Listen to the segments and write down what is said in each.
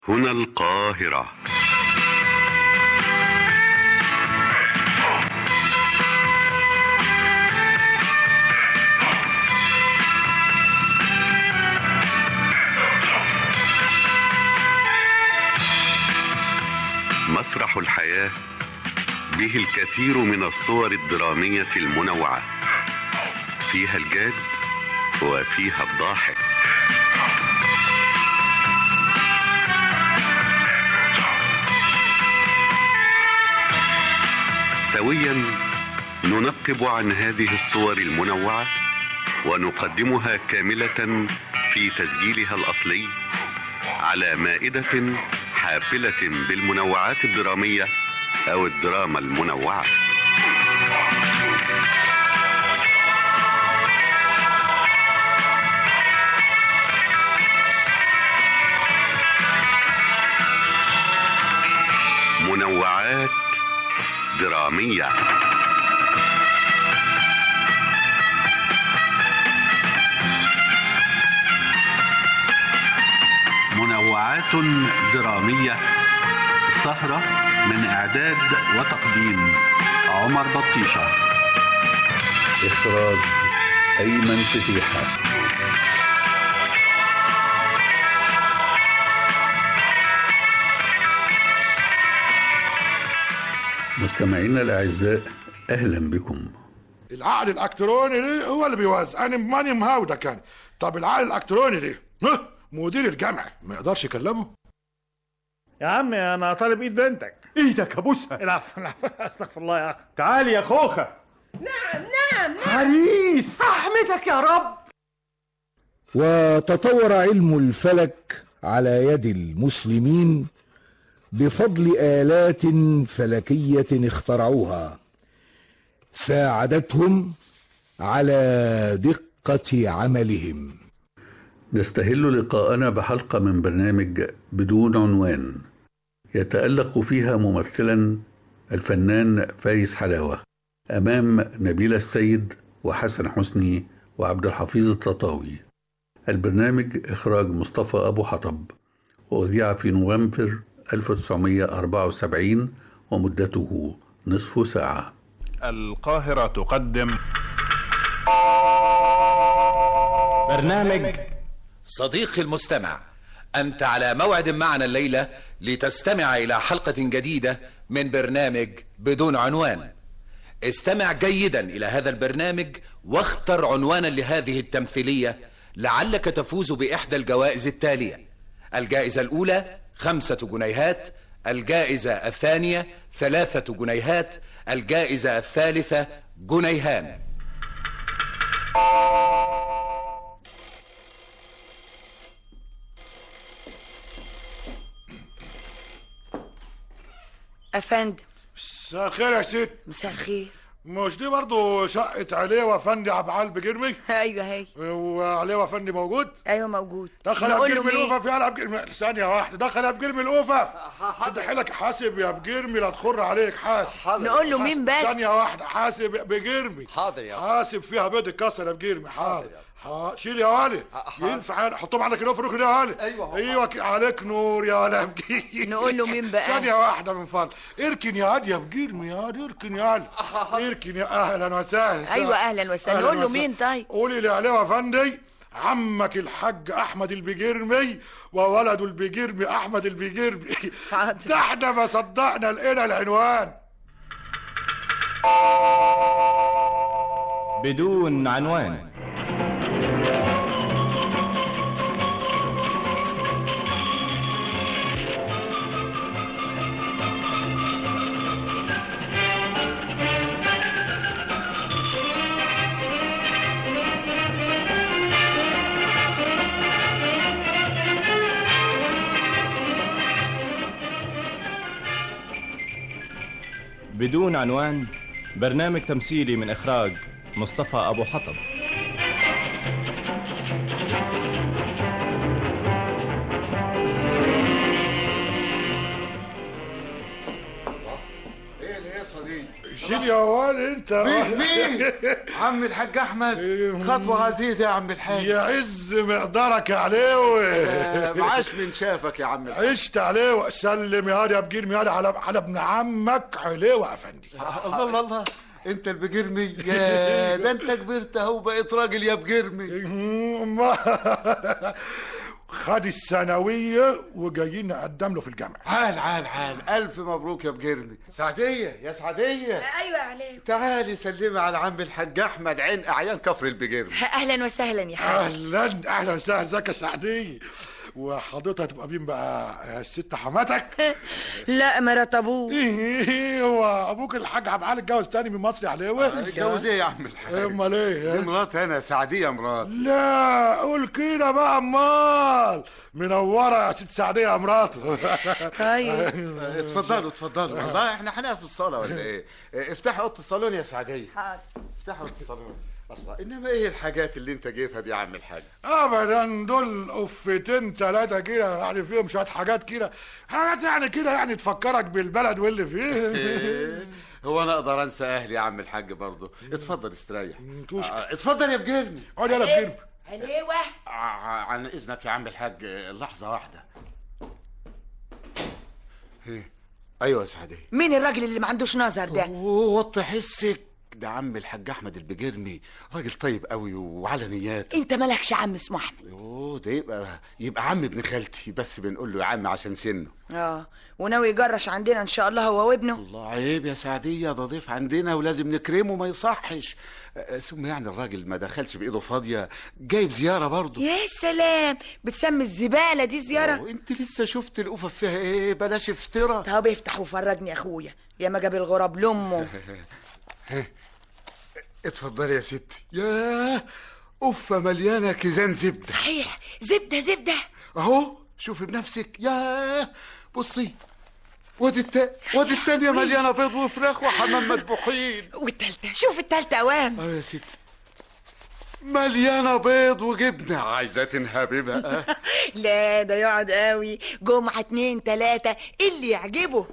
هنا القاهرة مسرح الحياة به الكثير من الصور الدرامية المنوعة فيها الجاد وفيها الضاحك سويا ننقب عن هذه الصور المنوعة ونقدمها كاملة في تسجيلها الأصلي على مائدة حافلة بالمنوعات الدرامية أو الدراما المنوعة منوعات درامية منوعات درامية سهرة من إعداد وتقديم عمر بطيشة إخراج أيمن فتيحة مستمعينا الأعزاء أهلا بكم العقل الالكتروني دي هو اللي بيوزع انا ماني مهاودة كان طب العقل الالكتروني دي ها؟ مدير الجامعه ما يقدرش يكلمه يا عمي انا طالب ايد بنتك ايدك ابوسها العفو العفو استغفر الله يا اخ تعالي يا خوخه نعم نعم نعم عريس احمدك يا رب وتطور علم الفلك على يد المسلمين بفضل آلات فلكية اخترعوها ساعدتهم على دقة عملهم نستهل لقاءنا بحلقة من برنامج بدون عنوان يتألق فيها ممثلا الفنان فايز حلاوة أمام نبيلة السيد وحسن حسني وعبد الحفيظ التطاوي البرنامج إخراج مصطفى أبو حطب وأذيع في نوفمبر 1974 ومدته نصف ساعة القاهرة تقدم برنامج صديقي المستمع أنت على موعد معنا الليلة لتستمع إلى حلقة جديدة من برنامج بدون عنوان استمع جيدا إلى هذا البرنامج واختر عنوانا لهذه التمثيلية لعلك تفوز بإحدى الجوائز التالية الجائزة الأولى خمسة جنيهات الجائزة الثانية ثلاثة جنيهات الجائزة الثالثة جنيهان افندم مساء الخير يا ست مساء الخير مش دي برضه شقة عليه وفندي عبد العال بجرمي ايوه هي وعليه وفندي موجود ايوه موجود دخل يا نقول له بجرمي مين الأوفف يا بجرمي ثانية واحدة دخل يا بجرمي الأوفف شد حيلك حاسب يا بجرمي لا تخر عليك حاسب نقول له مين بس ثانية واحدة حاسب يا بجرمي حاضر يا حاسب فيها بيض اتكسر يا بجرمي حاضر ح- شيل يا والي ينفع أنا- حطهم عندك هنا في الركن يا والي أيوة. ايوه ك- عليك نور يا ولا بجرمي نقول له مين بقى؟ ثانية واحدة من فضل اركن يا واد يا بجرمي يا واد اركن يا واد اركن يا اهلا وسهلا ايوه اهلا وسهلا أهلاً نقول له وسهلاً. مين طيب قولي لي عليه يا فندي عمك الحاج احمد البجرمي وولده البجرمي احمد البجرمي حاضر. ده احنا ما صدقنا لقينا العنوان بدون عنوان بدون عنوان برنامج تمثيلي من إخراج مصطفى أبو حطب شيل يا ولد انت مين مين عم الحاج احمد خطوه عزيزه يا عم الحاج يعز مقدارك يا عليوي آه، معاش من شافك يا عم الحاج عشت عليه سلم يا هادي يا بجير يا على على ابن عمك عليوه افندي الله الله الله انت البجرمي يا ده انت كبرت اهو بقيت راجل يا بجرمي خد الثانويه وجايين نقدم له في الجامعه عال عال عال الف مبروك يا بجرمي سعديه يا سعديه ايوه يا علي تعالي سلمي على عم الحاج احمد عين اعيان كفر البجرمي اهلا وسهلا يا حاج اهلا اهلا وسهلا ازيك يا سعديه وحضرتك هتبقى مين بقى يا ست حماتك لا مرات ابوه ايه هو ابوك الحاج عبد العال اتجوز تاني من مصر يا عليوه اتجوز ايه يا عم الحاج امال ايه دي مرات انا سعديه مرات لا قول كده بقى امال منوره يا ست سعديه يا مراته طيب اتفضلوا اتفضلوا والله احنا هنقف الصاله ولا ايه افتحي اوضه الصالون يا سعديه حاضر افتحي اوضه الصالون الله انما ايه الحاجات اللي انت جايبها دي يا عم الحاج ابدا دول قفتين ثلاثه كده يعني فيهم شويه حاجات كده حاجات يعني كده يعني تفكرك بالبلد واللي فيه إيه؟ هو انا اقدر انسى اهلي يا عم الحاج برضه اتفضل استريح توشك. آه، اتفضل يا بجرمي اقعد يلا بجيب عليوه آه، عن اذنك يا عم الحاج آه، لحظه واحده ايه ايوه يا سعديه مين الراجل اللي ما عندوش نظر ده وطي حسك ده عم الحاج احمد البجرمي راجل طيب قوي وعلى نيات انت مالكش عم اسمه احمد اوه ده يبقى يبقى عم ابن خالتي بس بنقول له يا عم عشان سنه اه وناوي يجرش عندنا ان شاء الله هو وابنه الله عيب يا سعديه ده ضيف عندنا ولازم نكرمه ما يصحش آه، ثم يعني الراجل ما دخلش بايده فاضيه جايب زياره برضه يا سلام بتسمي الزباله دي زياره أوه، انت لسه شفت القفف فيها ايه بلاش افترا طب افتح وفرجني يا اخويا يا ما جاب الغراب لامه اتفضلي يا ستي ياه قفه مليانه كيزان زبده صحيح زبده زبده اهو شوفي بنفسك ياه بصي وادي التا وادي التانية مليانة بيض وفراخ وحمام مذبوحين والتالتة شوف التالتة اوام اه يا ستي مليانة بيض وجبنة عايزة تنهبي بقى لا ده يقعد قوي جمعة اتنين تلاتة اللي يعجبه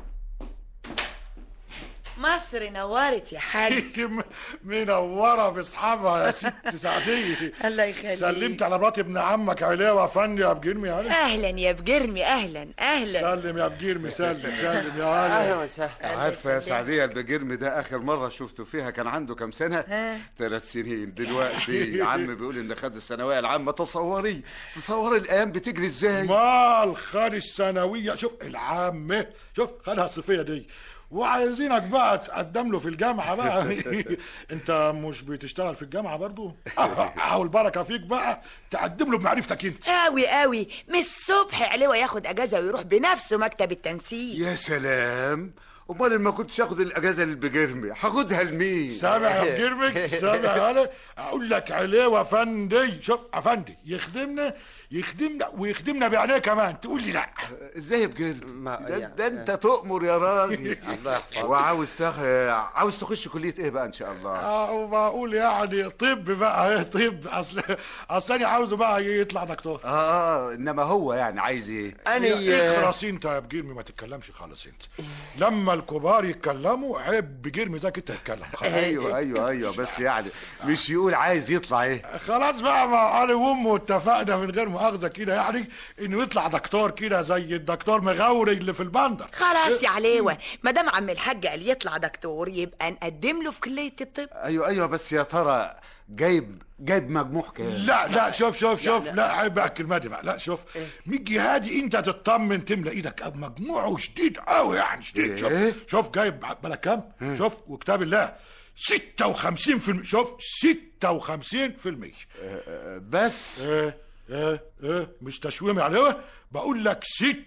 مصر نورت يا حاج منوره باصحابها يا ست سعديه الله يخليك سلمت على مرات ابن عمك عليوه افندي يا بجرمي يعني اهلا يا بجرمي اهلا اهلا سلم يا بجرمي سلم سلم يا علي وسهلا عارفة يا سعدية البجرم ده آخر مرة شفته فيها كان عنده كام سنة؟ ها؟ ثلاث سنين دلوقتي عم بيقول إن خد الثانوية العامة تصوري تصوري الأيام بتجري إزاي؟ مال خد الثانويه شوف العامه شوف خدها الصيفيه دي وعايزينك بقى تقدم له في الجامعه بقى انت مش بتشتغل في الجامعه برضو حاول بركه فيك بقى تقدم له بمعرفتك انت قوي قوي من الصبح علوة ياخد اجازة ويروح بنفسه مكتب التنسيق يا سلام أمال ما كنتش آخد الأجازة للبجرمي هاخدها لمين؟ سامع يا بجرمك سامع يا اقول لك عليه افندي شوف افندي يخدمنا يخدمنا ويخدمنا بعينيه كمان تقول لي لا ازاي يا بجرم ده, ده انت تؤمر يا راجل الله يحفظك وعاوز تخ... عاوز تخش كليه ايه بقى ان شاء الله اه وبقول يعني طب بقى ايه طب اصل اصل انا عاوزه بقى يطلع دكتور اه اه انما هو يعني عايز ايه انا اخرس انت يا بجرمي ما تتكلمش خالص انت لما الكبار يتكلموا عيب بجرمي ذاك انت تتكلم خلاص ايوه ايوه ايوه بس يعني مش يقول عايز يطلع ايه خلاص بقى ما انا وامه اتفقنا من غير مؤاخذه كده يعني انه يطلع دكتور كده زي الدكتور مغاوري اللي في البندر خلاص يا عليوة ما دام عم الحاج قال يطلع دكتور يبقى نقدم له في كلية الطب ايوه ايوه بس يا ترى جايب جايب مجموع كام لا لا شوف شوف شوف لا عيب بقى الكلمه دي بقى لا شوف ميجي هادي انت تطمن تملى ايدك مجموعه شديد قوي يعني شديد شوف إيه؟ شوف جايب بالك كام شوف وكتاب الله 56% شوف 56% بس ايه ايه ايه مش تشويمي عليه بقول لك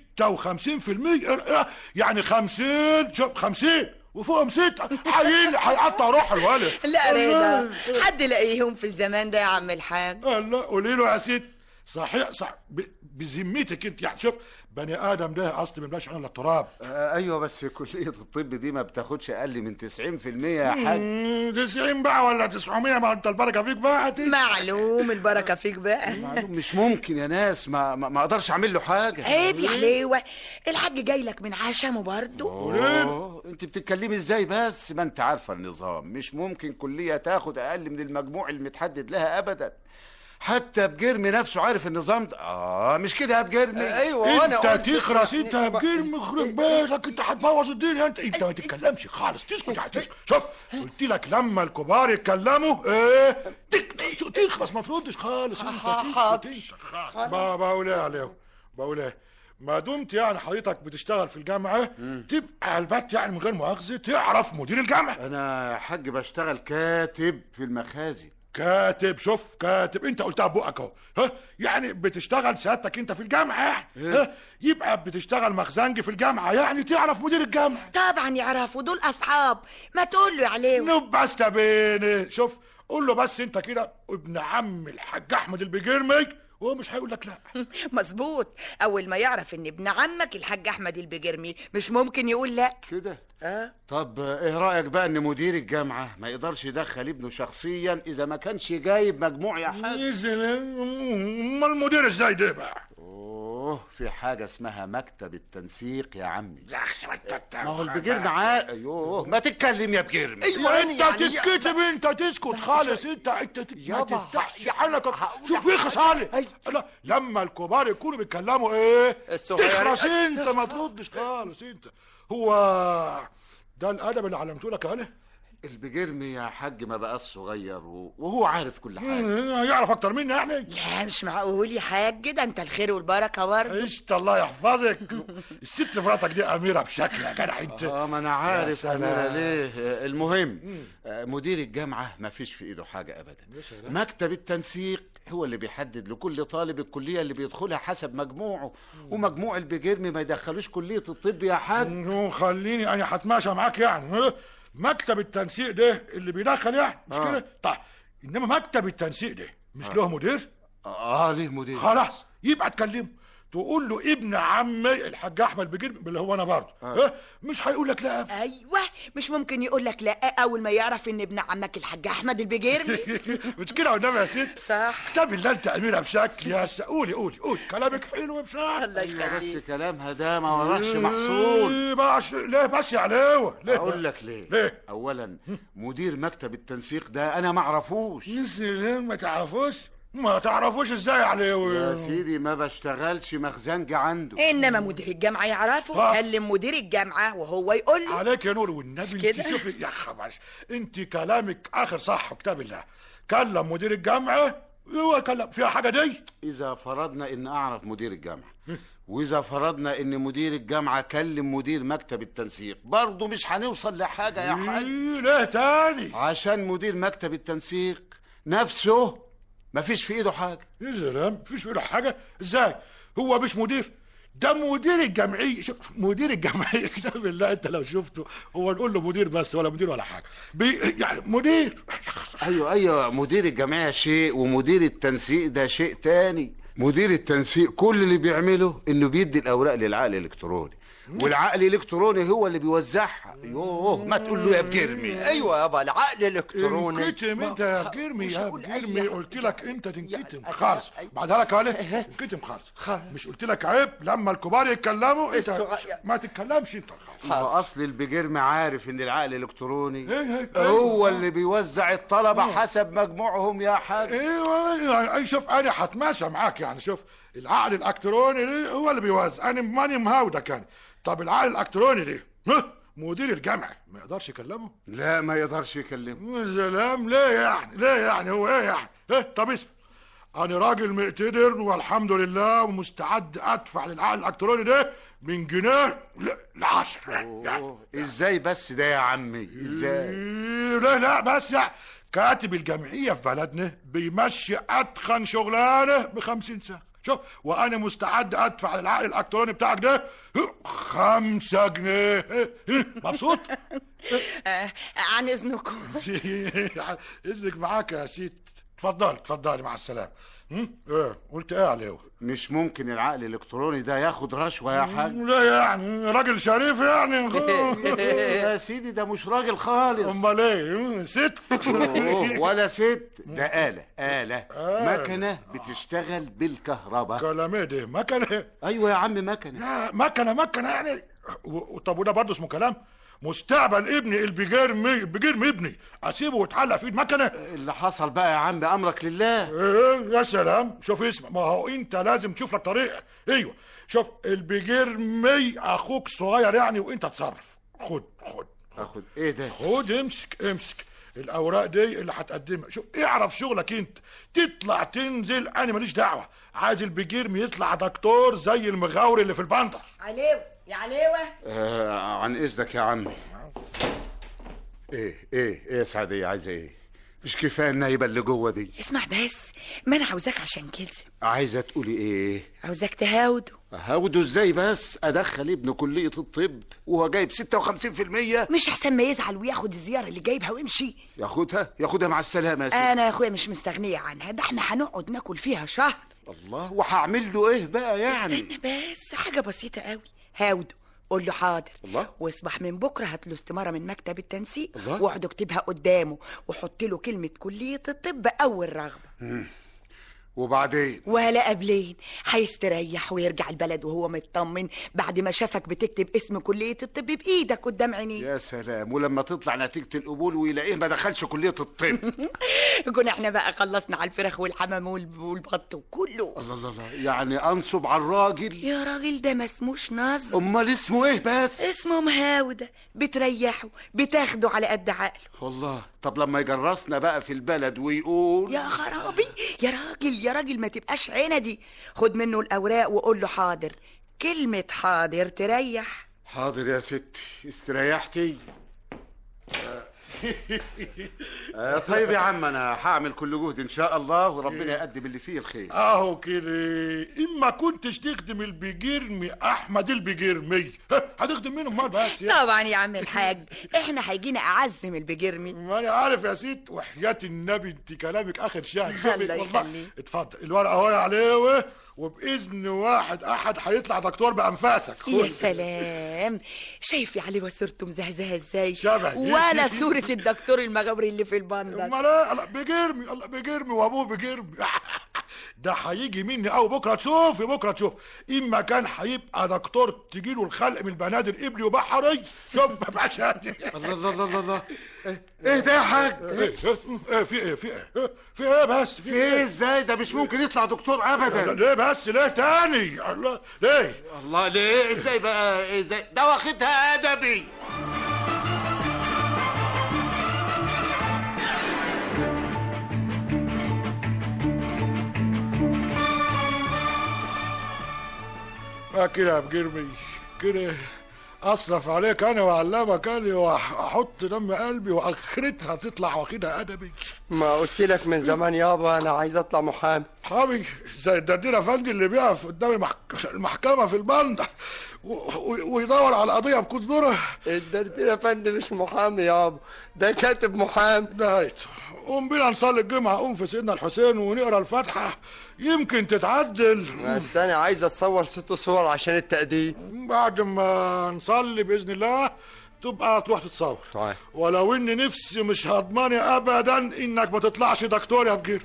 56% يعني 50 شوف 50 وفوقهم ستة حيين هيقطع روح الولد لا رضا حد لاقيهم في الزمان ده يا عم الحاج لا قولي له يا ست صحيح صح ب... بذمتك انت يعني شوف بني ادم ده اصل مبلاش الا التراب آه ايوه بس كليه الطب دي ما بتاخدش اقل من 90% يا حاج مم، 90 بقى ولا 900 ما انت البركه فيك بقى معلوم البركه فيك بقى معلوم مش ممكن يا ناس ما ما, ما اقدرش اعمل له حاجه عيب يا حليوه الحاج جاي لك من عشمه برضه أوه، انت بتتكلمي ازاي بس ما انت عارفه النظام مش ممكن كليه تاخد اقل من المجموع المتحدد لها ابدا حتى بجرمي نفسه عارف النظام ده اه مش كده يا بجرمي ايوه انت تخرس انت يا بجيل مخرب بيتك انت هتبوظ الدنيا انت انت ما تتكلمش خالص تسكت هتسكت شوف قلت لك لما الكبار يتكلموا ايه تك- تك- تخرس ما تردش خالص انت تسكت انت خالص ما بقول ايه عليهم بقول ايه ما دمت يعني حضرتك بتشتغل في الجامعه تبقى البت يعني من غير مؤاخذه تعرف مدير الجامعه انا يا حاج بشتغل كاتب في المخازن كاتب شوف كاتب انت قلتها بقك اهو ها يعني بتشتغل سيادتك انت في الجامعه يعني ها يبقى بتشتغل مخزنجي في الجامعه يعني تعرف مدير الجامعه طبعا يعرفوا دول اصحاب ما تقول له يا عليوه نبقى استبيني شوف قول له بس انت كده ابن عم الحاج احمد البجرمي وهو مش هيقول لك لا مظبوط اول ما يعرف ان ابن عمك الحاج احمد البجرمي مش ممكن يقول لا كده اه طب ايه رايك بقى ان مدير الجامعه ما يقدرش يدخل ابنه شخصيا اذا ما كانش جايب مجموع يا حاج نزل امال المدير ازاي ده بقى اوه في حاجه اسمها مكتب التنسيق يا عمي يا اخي ما انت ما هو البجرم عاد ايوه ما تتكلم يا بجرم ايوه انت تتكتب انت تسكت خالص انت انت ت- ما تفتحش حالك شوف يخص علي لا لما الكبار يكونوا بيتكلموا ايه الصغيرين- تخرس انت ما تردش خالص انت هو ده الادب اللي علمته لك عليه البجرم يا حاج ما بقاش صغير و- وهو عارف كل حاجه يعرف اكتر مني يعني لا مش معقول يا حاج ده انت الخير والبركه برضه عشت الله يحفظك الست مراتك دي اميره بشكل يا جدع انت اه ما انا عارف سلام. اميره ليه آه، المهم آه، مدير الجامعه ما فيش في ايده حاجه ابدا مكتب التنسيق هو اللي بيحدد لكل طالب الكليه اللي بيدخلها حسب مجموعه ومجموع البجرم ما يدخلوش كليه الطب يا حاج نو خليني انا هتماشى معاك يعني ها؟ مكتب التنسيق ده اللي بيدخل يعني مش آه. كده طيب انما مكتب التنسيق ده مش له مدير اه ليه مدير خلاص يبقى تكلمه تقول له ابن عمي الحاج احمد بجرم اللي هو انا برضه ها؟ مش هيقول لك لا أبدا. ايوه مش ممكن يقول لك لا اول ما يعرف ان ابن عمك الحاج احمد البجرمي مش كده والنبي يا ست صح كتاب الله انت اميره بشكل يا س... قولي قولي قولي كلامك حلو بشكل الله ايوه بس يخليك كلامها ده ما وراش محصول إيه بس ليه بس يا علوه ليه اقول لك ليه ليه؟ اولا مدير مكتب التنسيق ده انا ما اعرفوش ليه ما تعرفوش ما تعرفوش ازاي يا علوه يا سيدي ما بشتغلش مخزنجي عنده انما مدير الجامعه يعرفه آه. كلم مدير الجامعه وهو يقول له عليك يا نور والنبي مش انت كده؟ شوفي يا خبر انت كلامك اخر صح وكتاب الله كلم مدير الجامعه هو كلم فيها حاجه دي اذا فرضنا ان اعرف مدير الجامعه واذا فرضنا ان مدير الجامعه كلم مدير مكتب التنسيق برضه مش هنوصل لحاجه يا حاج إيه، ليه تاني عشان مدير مكتب التنسيق نفسه مفيش في ايده حاجه يا سلام مفيش بيقول حاجه ازاي هو مش مدير ده مدير الجمعيه شوف مدير الجمعيه كتاب الله انت لو شفته هو نقول له مدير بس ولا مدير ولا حاجه بي يعني مدير ايوه ايوه مدير الجمعيه شيء ومدير التنسيق ده شيء تاني مدير التنسيق كل اللي بيعمله انه بيدي الاوراق للعقل الالكتروني والعقل الالكتروني هو اللي بيوزعها يوه ما تقول له يا بجرمي ايوه يابا العقل الالكتروني انكتم انت يا بجرمي يا بجرمي قلت لك انت تنكتم خالص بعدها لك عليه انكتم خالص مش قلت لك عيب لما الكبار يتكلموا انت ما تتكلمش انت خالص هو اصل البجرم عارف ان العقل الالكتروني ايه هو اللي بيوزع الطلبه حسب مجموعهم يا حاج ايوه يعني اي شوف انا هتماشى معاك يعني شوف العقل الالكتروني ده هو اللي بيوزع انا ماني مهاودك يعني طب العقل الالكتروني ده ها؟ مدير الجامعه ما يقدرش يكلمه لا ما يقدرش يكلمه يا سلام ليه يعني ليه يعني هو ايه يعني ايه طب اسمع انا راجل مقتدر والحمد لله ومستعد ادفع للعقل الالكتروني ده من جنيه ل- لعشرة يعني ازاي بس ده يا عمي ازاي إيه، لا لا بس يعني كاتب الجمعية في بلدنا بيمشي أتخن شغلانة بخمسين ساعة شوف وأنا مستعد أدفع للعقل الإلكتروني بتاعك ده خمسة جنيه مبسوط؟ آه عن اذنكم إذنك معاك يا سيد اتفضل اتفضلي مع السلامه هم؟ ايه قلت ايه عليه مش ممكن العقل الالكتروني ده ياخد رشوه يا حاج لا يعني راجل شريف يعني يا سيدي ده مش راجل خالص امال ايه ست أوه، ولا ست ده آلة آلة آلة. مكنة بتشتغل بالكهرباء كلام ايه ده مكنه ايوه يا عم مكنة لا مكنه مكنه يعني و- طب وده برضه اسمه كلام مستقبل ابني البيجيرمي البيجيرمي ابني اسيبه ويتعلق في ايد مكنه اللي حصل بقى يا عم امرك لله ايه يا سلام شوف اسمع ما هو انت لازم تشوف لك طريقه ايوه شوف البيجيرمي اخوك صغير يعني وانت تصرف خد خد اخد ايه ده خد امسك امسك الاوراق دي اللي هتقدمها شوف اعرف شغلك انت تطلع تنزل انا ماليش دعوه عايز البيجيرمي يطلع دكتور زي المغاوري اللي في البندر عليوة يا عليوة آه عن اذنك يا عمي ايه ايه ايه يا سعدية عايزة ايه مش كفاية النايبة اللي جوه دي اسمع بس ما انا عاوزاك عشان كده عايزة تقولي ايه عاوزاك تهاوده هاوده ازاي بس ادخل ابن كلية الطب وهو جايب 56% مش احسن ما يزعل وياخد الزيارة اللي جايبها ويمشي ياخدها ياخدها مع السلامة يا سيدي انا يا اخويا مش مستغنية عنها ده احنا هنقعد ناكل فيها شهر الله وهعمل له ايه بقى يعني استنى بس حاجة بسيطة قوي هاوده قول له حاضر الله واصبح من بكره هات له استماره من مكتب التنسيق الله. واقعد اكتبها قدامه وحط له كلمه كليه الطب اول رغبه مم. وبعدين ولا قبلين هيستريح ويرجع البلد وهو مطمن بعد ما شافك بتكتب اسم كليه الطب بايدك قدام عينيه يا سلام ولما تطلع نتيجة القبول ويلاقيه ما دخلش كلية الطب كنا احنا بقى خلصنا على الفراخ والحمام والب- والبط وكله الله الله الله يعني انصب على الراجل يا راجل ده ما اسموش نصب امال اسمه ايه بس اسمه مهاودة بتريحه بتاخده على قد عقله والله طب لما يجرسنا بقى في البلد ويقول يا خرابي يا راجل يا راجل ما تبقاش عندي خد منه الاوراق وقول له حاضر كلمة حاضر تريح حاضر يا ستي استريحتي آه طيب يا عم انا هعمل كل جهد ان شاء الله وربنا يقدم اللي فيه الخير اهو كده اما كنتش تخدم البيجيرمي احمد البيجيرمي ها، هتخدم مين امال بس يا طبعا يا عم الحاج احنا هيجينا اعزم البجرمي ما انا عارف يا ست وحياة النبي انت كلامك اخر شهر شوفي الله والله. يخليك. اتفضل الورقه اهو يا عليوه وباذن واحد احد هيطلع دكتور بانفاسك يا خد. سلام شايف يا علي وصورته مزهزهه ازاي شبه. ولا صورة الدكتور المغاوري اللي في البندر امال ايه الله بيجرمي الله بيجرمي وابوه بيجرمي ده هيجي مني قوي بكره تشوفي بكره تشوف اما كان هيبقى دكتور تجيله الخلق من البنادر قبلي وبحري شوف ما بقاش الله الله الله الله ايه ده يا حاج ايه ايه في ايه في ايه في ايه بس في ايه ازاي ده مش ممكن يطلع دكتور ابدا ليه بس ليه تاني الله ليه الله ليه ازاي بقى ازاي ده واخدها ادبي ما كده يا بجرمي كده اصرف عليك انا واعلمك انا واحط دم قلبي واخرتها تطلع واخدها ادبي ما قلت لك من زمان يابا انا عايز اطلع محامي حامي زي الدردير افندي اللي بيقف قدام المحك- المحكمه في البندر و- و- ويدور على قضيه بكذره الدردير يا فندم مش محامي يابا ده كاتب محامي نهايته قوم بينا نصلي الجمعه قوم في سيدنا الحسين ونقرا الفاتحه يمكن تتعدل بس انا عايز اتصور ست صور عشان التقديم بعد ما نصلي باذن الله تبقى تروح تتصور طيب. ولو ان نفسي مش هضماني ابدا انك ما تطلعش دكتور يا بجربي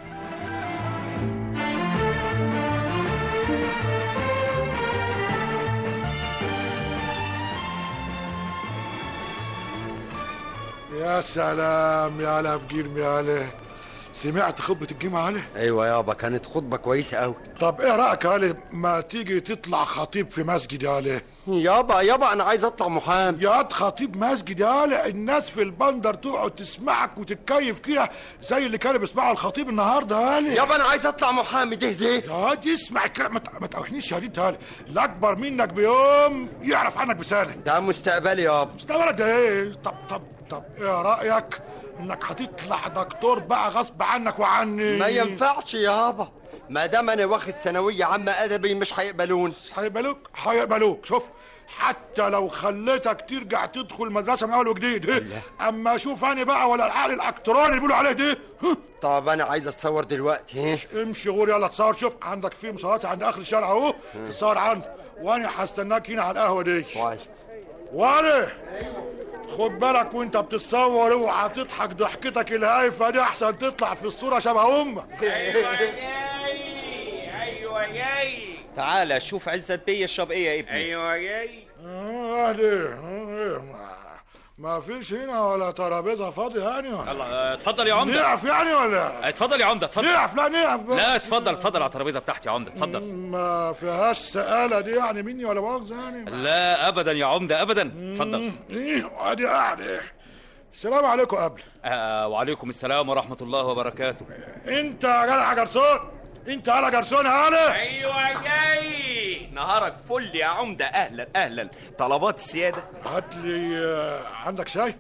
يا سلام يا لا بجرمي يا لا سمعت خطبة الجمعة علي؟ ايوه يابا كانت خطبه كويسه قوي طب ايه رأيك يا علي ما تيجي تطلع خطيب في مسجد يا علي؟ يابا يابا انا عايز اطلع محامي يا خطيب مسجد يا علي الناس في البندر تقعد تسمعك وتتكيف كده زي اللي كانوا بيسمعوا الخطيب النهارده يا علي يابا انا عايز اطلع محامي ده ده يا دي اسمع الكلام ما ت- ما تقوحنيش يا دي يا علي الاكبر منك بيوم يعرف عنك بسنه ده مستقبلي يابا مستقبلك ده ايه طب طب طب ايه رايك انك هتطلع دكتور بقى غصب عنك وعني ما ينفعش يابا ما دام انا واخد ثانويه عامه ادبي مش هيقبلوني هيقبلوك هيقبلوك شوف حتى لو خليتك ترجع تدخل المدرسه من اول وجديد اما اشوف انا بقى ولا العقل الالكتروني اللي بيقولوا عليه ده طب انا عايز اتصور دلوقتي امشي غور يلا تصور شوف عندك في مصورات عند اخر الشارع اهو تصور عندي وانا هستناك هنا على القهوه دي وعلي خد بالك وانت بتتصور اوعى تضحك ضحكتك الهايفه دي احسن تطلع في الصوره شبه امك ايوه جاي تعالى شوف عزت بيه يشرب ايه يا ابني ايوه جاي اه دي آه، ما- ما فيش هنا ولا ترابيزه فاضيه يعني ولا الله آه، اتفضل يا عمده نقف يعني ولا اتفضل يا عمده اتفضل نقف لا نقف بس. لا اتفضل اتفضل على الترابيزه بتاعتي يا عمده اتفضل ما فيهاش سقاله دي يعني مني ولا مؤاخذه يعني لا ابدا يا عمده ابدا اتفضل ايه ادي قاعد السلام عليكم قبل آه وعليكم السلام ورحمه الله وبركاته انت يا جدع جرسون انت يا جرسون هلا ايوه جاي نهارك فل يا عمده اهلا اهلا طلبات السياده هات لي آه، عندك شاي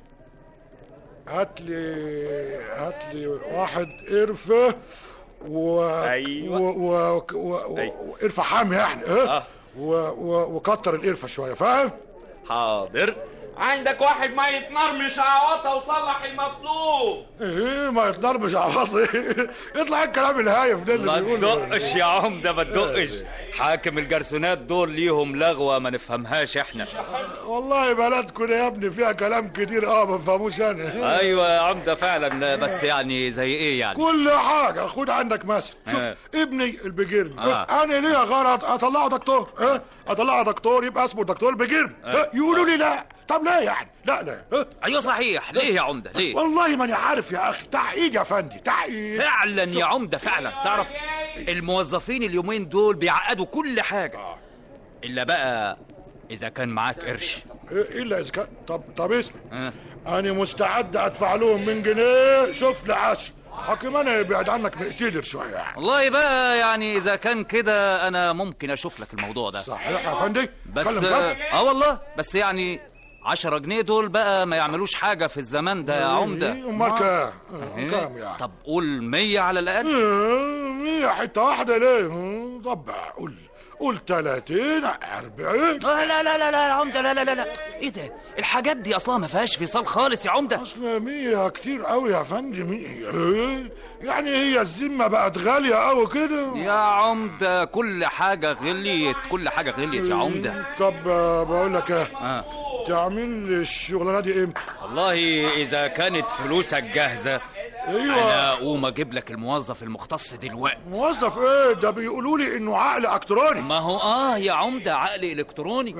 هات لي هات لي واحد قرفه و أيوة. و... و... و... و... وقرفه حامي يعني اه و... و... وكتر القرفه شويه فاهم حاضر عندك واحد مية نار مش عواطة وصلح المطلوب ايه ما يتضربش عواطي يطلع الكلام الهايف ده اللي ما بيقوله تدقش يا عمده ما تدقش حاكم الجرسونات دول ليهم لغوه ما نفهمهاش احنا والله بلدكم يا ابني فيها كلام كتير اه ما بفهموش انا ايوه يا عمده فعلا بس يعني زي ايه يعني كل حاجة خد عندك مثل شوف آه. ابني البجرمي آه. آه. انا ليا غرض اطلعه دكتور اه اطلعه دكتور يبقى اسمه دكتور البجرمي آه. يقولوا لي لا طب ليه يعني لا لا آه. ايوه صحيح ليه يا عمده ليه والله ماني عارف يا اخي تعقيد يا فندي تعقيد فعلا يا عمده فعلا تعرف الموظفين اليومين دول بيعقدوا كل حاجه الا بقى اذا كان معاك قرش إيه الا اذا كان طب طب اسمع آه. انا مستعد ادفع لهم من جنيه شوف لعشر حكم انا يبعد عنك مقتدر شويه يعني والله بقى يعني اذا كان كده انا ممكن اشوف لك الموضوع ده صحيح يا فندي بس اتكلم اه, جد. آه والله بس يعني عشرة جنيه دول بقى ما يعملوش حاجة في الزمان ده يا عمدة إيه، امال كام آه، إيه؟ كام يعني طب قول مية على الأقل إيه، مية حتة واحدة ليه؟ مم، طب قول قول 30 40 آه لا لا لا لا يا عمدة لا لا لا لا ايه ده الحاجات دي اصلها ما فيهاش فصال خالص يا عمدة اصل 100 كتير قوي يا فندم 100 إيه؟ يعني هي الذمة بقت غالية قوي كده يا عمدة كل حاجة غليت كل حاجة غليت يا عمدة طب آه، بقول لك ايه آه. تعمل لي الشغلانة دي امتى؟ والله إذا كانت فلوسك جاهزة ايوه أنا أقوم أجيب لك الموظف المختص دلوقتي موظف ايه ده بيقولوا لي انه عقل الكتروني ما هو آه يا عمدة عقل إلكتروني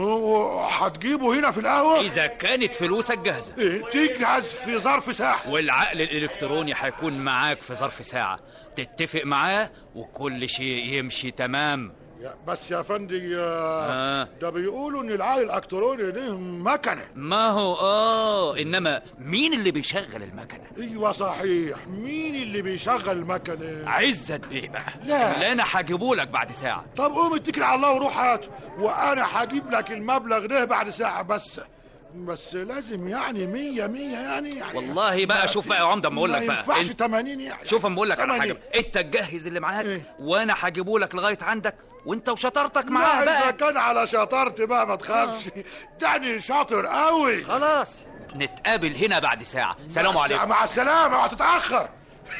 هتجيبه هنا في القهوة؟ إذا كانت فلوسك جاهزة إيه، تجهز في ظرف ساعة والعقل الإلكتروني هيكون معاك في ظرف ساعة تتفق معاه وكل شيء يمشي تمام يا- بس يا فندي آه، آه. ده بيقولوا ان العقل الالكتروني ده مكنه ما هو آه إنما مين اللي بيشغل المكنة ايوه صحيح مين اللي بيشغل المكنه عزت بيه بقى لا. اللي أنا هجيبهولك بعد ساعة طب قوم اتكل على الله وروح هاته وانا هجيب لك المبلغ ده بعد ساعه بس بس لازم يعني مية مية يعني, يعني والله بقى شوف بقى يا عمدة أما أقول لك ما بقى ينفعش أنت- 80 يعني شوف اما اقول لك على 80. حاجه انت تجهز اللي معاك إيه؟ وانا هجيبه لك لغايه عندك وانت وشطارتك لا معاه اذا بقى كان على شطارتي بقى ما تخافش دعني شاطر قوي خلاص نتقابل هنا بعد ساعه سلام عليكم مع السلامه وهتتاخر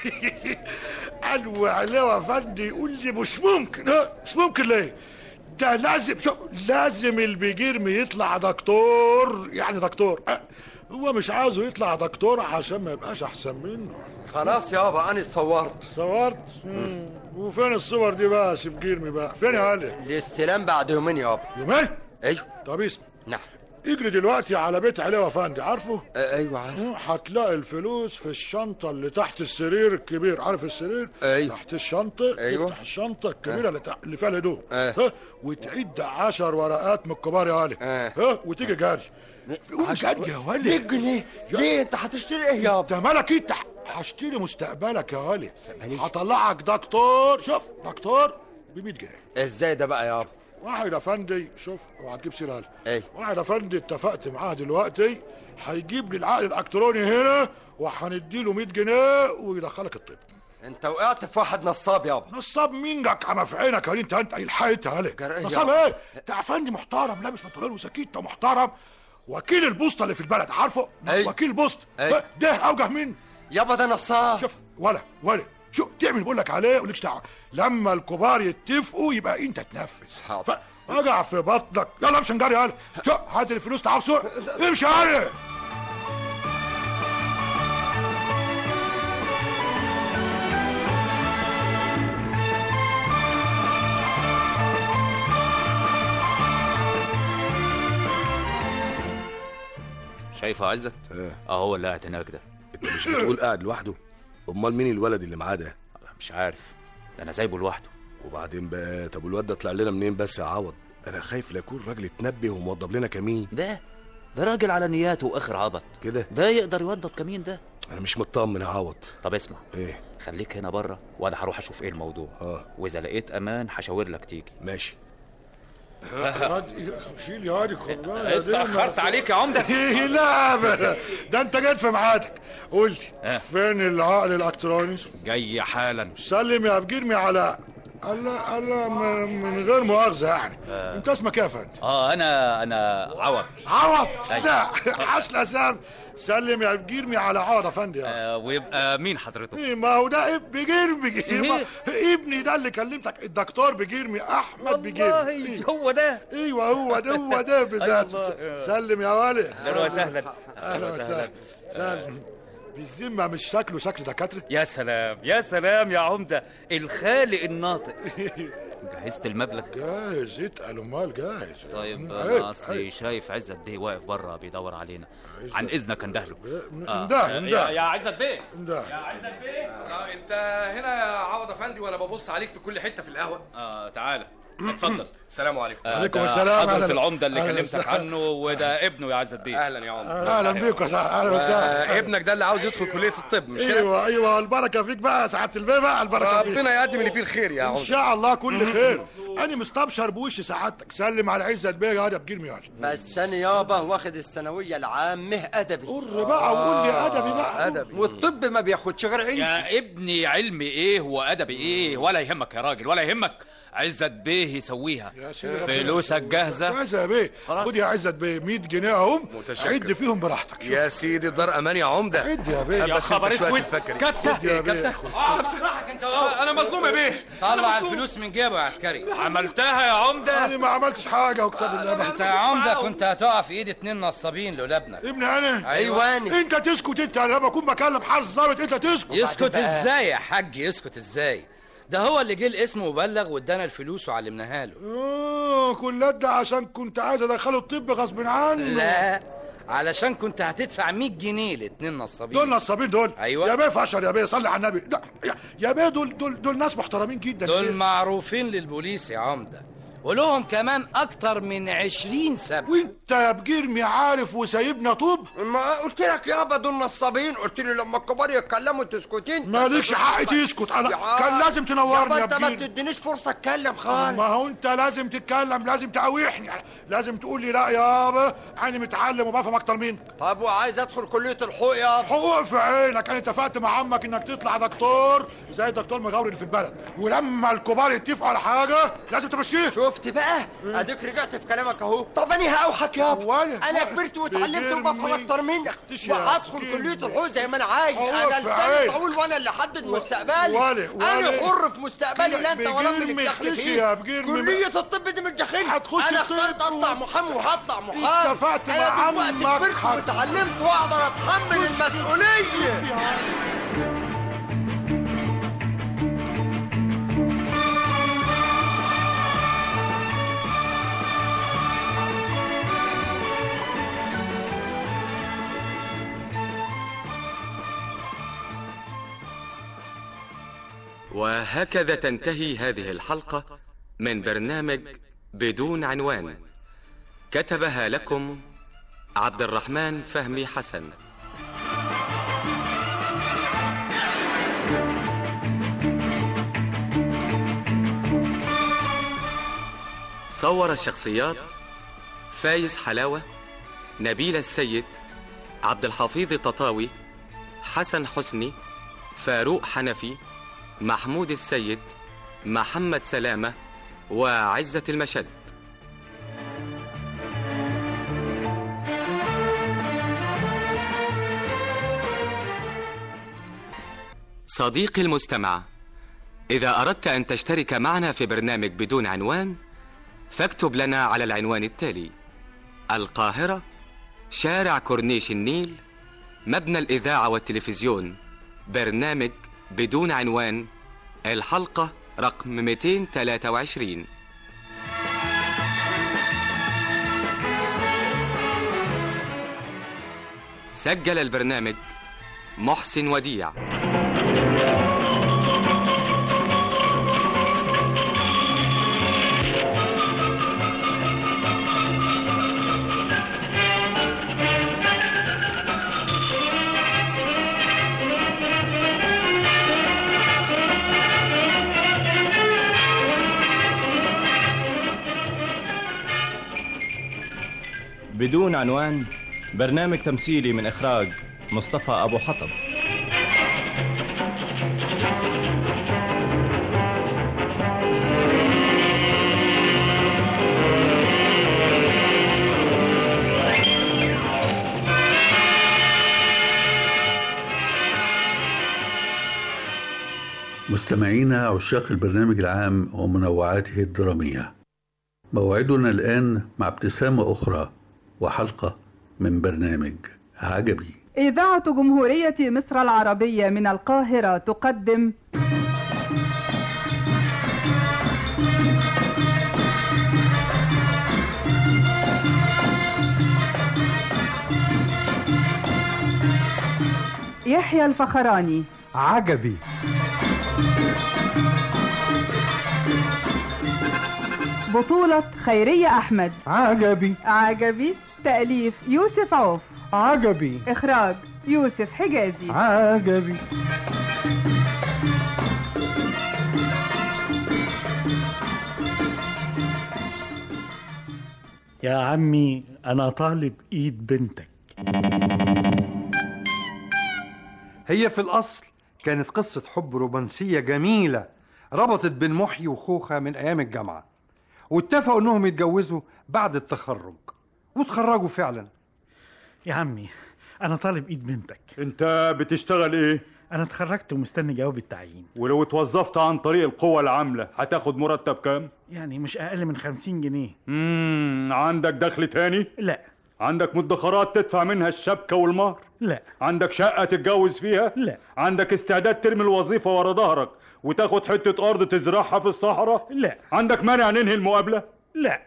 قالوا عليه يا فندي يقول لي مش ممكن لا، مش ممكن ليه ده لازم شوف لازم البيجيرمي يطلع دكتور يعني دكتور أه، هو مش عايزه يطلع دكتور عشان ما يبقاش احسن منه خلاص يابا انا اتصورت صورت مم. وفين الصور دي بقى يا سيب جيرمي بقى فين يا علي الاستلام بعد يومين يابا يومين ايوه طب اسمع نعم اجري دلوقتي على بيت علي وفندي عارفه آه، ايوه عارف هتلاقي الفلوس في الشنطة اللي تحت السرير الكبير عارف السرير؟ أيوة. تحت الشنطة أيوة. تفتح الشنطة الكبيرة اللي, تح... اللي فيها الهدوم آه. ها وتعد عشر ورقات من الكبار يا علي آه. ها وتيجي جاري قوم جاري يا ولي 100 جنيه ليه انت هتشتري ايه يابا انت مالك انت هشتري مستقبلك يا ولي هطلعك دكتور شوف دكتور ب 100 جنيه ازاي ده بقى يابا واحد يا فندي شوف وهتجيب سير علي ايه واحد يا فندي اتفقت معاه دلوقتي هيجيب لي العقل الالكتروني هنا وهنديله 100 جنيه ويدخلك الطب انت وقعت في واحد نصاب يابا نصاب مين جاك عم في عينك يا انت انت الحقت عليك جرأة نصاب يابا. ايه انت افندي محترم لابس بنطلون وسكيت محترم وكيل البوسطه اللي في البلد عارفه أي. وكيل بوسطه أي. ده, ده اوجه مين يابا ده نصاب شوف ولا ولا شو تعمل بقول لك عليه ولكش دعوه لما الكبار يتفقوا يبقى انت تنفذ حاضر. فاجع في بطنك يلا امشي نجري يلا شو هات الفلوس تعال بسرعه امشي يلا شايفه يا عزت اهو اللي قاعد هناك ده انت مش بتقول قاعد لوحده امال مين الولد اللي معاه ده مش عارف ده انا سايبه لوحده وبعدين بقى طب الواد ده طلع لنا منين بس يا عوض انا خايف لا يكون راجل اتنبه وموضب لنا كمين ده ده راجل على نياته واخر عبط كده ده يقدر يوضب كمين ده انا مش مطمن يا عوض طب اسمع ايه خليك هنا بره وانا هروح اشوف ايه الموضوع اه واذا لقيت امان هشاور لك تيجي ماشي شيل يا وادي كوبايه دي اتأخرت عليك يا عمدة لا أبدا. ده انت جيت في ميعادك قول لي اه. فين العقل الالكتروني جاي حالا سلم يا بجرمي على الله الله م- من غير مؤاخذه يعني آه. انت اسمك ايه يا فندم اه انا انا عوض عوض أيوة. لا حسن اسام سلم يا بجرمي على عوض يا فندم يعني. آه ويبقى مين حضرتك إيه ما هو ده اب- بجرمي إيه؟ ابني ده اللي كلمتك الدكتور بجرمي احمد بجرمي والله هو ده ايوه هو ده هو ده بذاته والله. سلم يا ولد اهلا وسهلا اهلا وسهلا سلم بالذمه مش شكله شكل دكاتره يا سلام يا سلام يا عمدة الخالق الناطق جهزت المبلغ جاهز اتقل امال جاهز طيب عيب، انا اصلي عيب. شايف عزت بيه واقف بره بيدور علينا عن اذنك اندهله انده انده يا, يا عزت بيه انده آه انت هنا يا عوض افندي ولا ببص عليك في كل حته في القهوه اه تعالى اتفضل السلام عليكم آه، عليكم ده السلام، حضرة أهلا. العمدة اللي أهلا كلمتك وسهلا. عنه وده ابنه يا عزت بيه اهلا يا عمر اهلا بيك يا سعد. اهلا وسهلا آه، ابنك ده اللي عاوز يدخل كليه الطب مش كده ايوه ايوه البركه فيك بقى يا سعاده البيه بقى البركه فيك ربنا يقدم اللي فيه الخير يا ان عمر شاء الله كل خير انا مستبشر بوش سعادتك سلم على عزت بيه يا ده بجرمي يعني بس انا يابا واخد الثانويه العامه ادبي قر بقى وقول لي ادبي بقى ادبي والطب ما بياخدش غير علم يا ابني علمي ايه وادبي ايه ولا يهمك يا راجل ولا يهمك عزت بيه يسويها سيدي ربنا فلوسك جاهزة جاهزه يا بيه خد يا عزت بيه 100 جنيه اهم متشكر. عد فيهم براحتك شوف يا سيدي دار امان يا عمده عد يا بيه بس يا انت خبر شوية اسود تفكر. كبسة خد يا بيه كبسة اه كبسة راحك انت اه انا مظلوم يا بيه طلع الفلوس من جيبه يا عسكري عملتها يا عمدة انا ما عملتش حاجه وكتاب الله بقى. انت يا عمده كنت هتقع في ايد اتنين نصابين لولا ابنك ابني انا ايوه انا انت تسكت انت أنا لما اكون بكلم حارس ظابط انت تسكت يسكت ازاي يا حاج يسكت ازاي ده هو اللي جه الاسم وبلغ وادانا الفلوس وعلمناها له اه كل ده عشان كنت عايز ادخله الطب غصب عنه لا علشان كنت هتدفع 100 جنيه لاتنين نصابين دول نصابين دول أيوة. يا بيه فشل يا بيه صلي على النبي ده يا- يا بيه دول دول دول ناس محترمين جدا دول معروفين للبوليس يا عمده ولهم كمان اكتر من 20 سبب وانت يا بجرمي عارف وسايبنا طوب ما قلت لك يابا دول نصابين قلت لي لما الكبار يتكلموا تسكتين مالكش حق تسكت انا يا- كان لازم تنورني يابا يا انت ما بجرمي بتدينيش فرصه اتكلم خالص ما هو انت لازم تتكلم لازم تقاوحني لازم تقول لي لا يابا انا متعلم وبفهم اكتر منك طب وعايز ادخل كليه الحقوق يابا حقوق في عينك انا اتفقت مع عمك انك تطلع دكتور زي الدكتور مغاوري اللي في البلد ولما الكبار يتفقوا على حاجه لازم تمشيه شفت بقى اديك رجعت في كلامك اهو طب انا هقوحك يابا وانا انا كبرت واتعلمت وبفهم بجرمي. اكتر منك اختشي يا وهدخل بجرمي. كليه الحقوق زي ما انا عايز حقوق انا في لساني عين. طويل وانا اللي احدد مستقبلي ولي- انا ولي. حر في مستقبلي لا انت ولا من بجرمي اللي داخل اختشي فيه يا بجرمي. كليه الطب دي مش داخلي هتخش انا طب اخترت اطلع محامي وهطلع محامي اتفقت انا مع دلوقتي عمك كبرت حد- واتعلمت واقدر اتحمل المسؤوليه وهكذا تنتهي هذه الحلقة من برنامج بدون عنوان كتبها لكم عبد الرحمن فهمي حسن صور الشخصيات فايز حلاوة نبيل السيد عبد الحفيظ تطاوي حسن حسني فاروق حنفي محمود السيد محمد سلامة وعزة المشد صديقي المستمع إذا أردت أن تشترك معنا في برنامج بدون عنوان فاكتب لنا على العنوان التالي القاهرة شارع كورنيش النيل مبنى الإذاعة والتلفزيون برنامج بدون عنوان الحلقة رقم 223 سجل البرنامج محسن وديع بدون عنوان برنامج تمثيلي من إخراج مصطفى أبو حطب مستمعينا عشاق البرنامج العام ومنوعاته الدرامية موعدنا الآن مع ابتسامة أخرى وحلقة من برنامج عجبي إذاعة جمهورية مصر العربية من القاهرة تقدم يحيى الفخراني عجبي بطولة خيرية أحمد عجبي عجبي تأليف يوسف عوف عجبي إخراج يوسف حجازي عجبي يا عمي أنا طالب إيد بنتك هي في الأصل كانت قصة حب رومانسية جميلة ربطت بين محيي وخوخة من أيام الجامعة واتفقوا إنهم يتجوزوا بعد التخرج وتخرجوا فعلا يا عمي أنا طالب إيد بنتك انت بتشتغل ايه أنا اتخرجت ومستني جواب التعيين ولو اتوظفت عن طريق القوة العاملة هتاخد مرتب كام يعني مش أقل من خمسين جنيه امم عندك دخل تاني لا عندك مدخرات تدفع منها الشبكة والمهر لا عندك شقة تتجوز فيها لا عندك استعداد ترمي الوظيفة ورا ظهرك وتاخد حتة أرض تزرعها في الصحراء لا عندك مانع ننهي المقابلة لا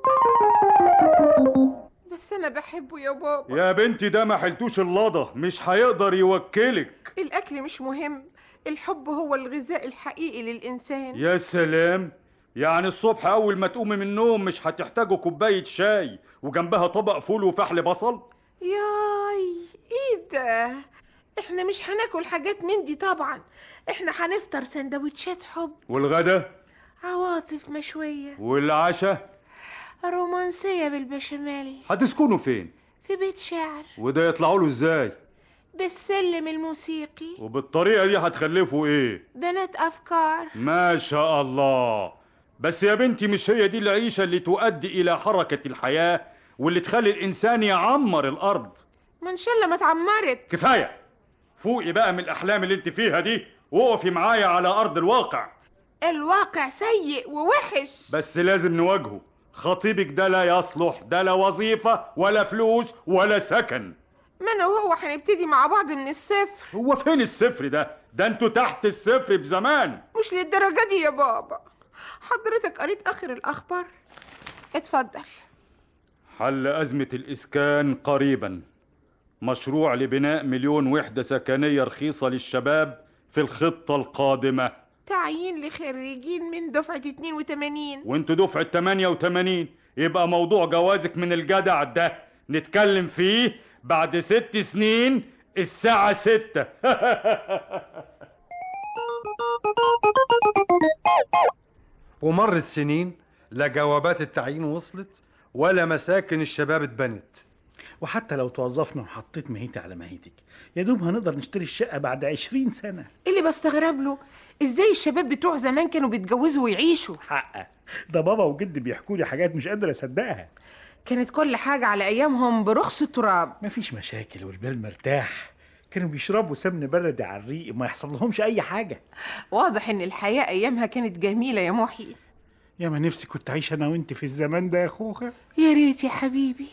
بس انا بحبه يا بابا يا بنتي ده ما حلتوش اللضة مش هيقدر يوكلك الاكل مش مهم الحب هو الغذاء الحقيقي للانسان يا سلام يعني الصبح أول ما تقومي من النوم مش هتحتاجوا كوباية شاي وجنبها طبق فول وفحل بصل ياي ايه ده احنا مش هناكل حاجات من دي طبعا احنا هنفطر سندوتشات حب والغدا عواطف مشوية والعشاء رومانسية بالبشاميل هتسكنوا فين في بيت شعر وده يطلعوا له ازاي بالسلم الموسيقي وبالطريقة دي هتخلفوا ايه بنات أفكار ما شاء الله بس يا بنتي مش هي دي العيشة اللي تؤدي إلى حركة الحياة واللي تخلي الإنسان يعمر الأرض ما إن شاء الله ما اتعمرت كفاية فوقي بقى من الأحلام اللي أنت فيها دي وقفي معايا على أرض الواقع الواقع سيء ووحش بس لازم نواجهه خطيبك ده لا يصلح ده لا وظيفة ولا فلوس ولا سكن ما أنا وهو هنبتدي مع بعض من الصفر هو فين الصفر ده ده انتوا تحت الصفر بزمان مش للدرجة دي يا بابا حضرتك قريت آخر الأخبار اتفضل حل أزمة الإسكان قريبا مشروع لبناء مليون وحدة سكنية رخيصة للشباب في الخطة القادمة تعيين لخريجين من دفعة 82 وانتوا دفعة 88 يبقى موضوع جوازك من الجدع ده نتكلم فيه بعد ست سنين الساعة ستة ومرت سنين لا جوابات التعيين وصلت ولا مساكن الشباب اتبنت وحتى لو توظفنا وحطيت مهيتي على مهيتك يا دوب هنقدر نشتري الشقة بعد عشرين سنة اللي بستغرب له ازاي الشباب بتوع زمان كانوا بيتجوزوا ويعيشوا حقه ده بابا وجدي بيحكوا لي حاجات مش قادر اصدقها كانت كل حاجة على أيامهم برخص التراب مفيش مشاكل والبال مرتاح كانوا بيشربوا سمن بلدي على الريق ما يحصل لهمش اي حاجة واضح إن الحياة أيامها كانت جميلة يا محي يا ما نفسي كنت عايش انا وانت في الزمان ده يا خوخة يا ريت يا حبيبي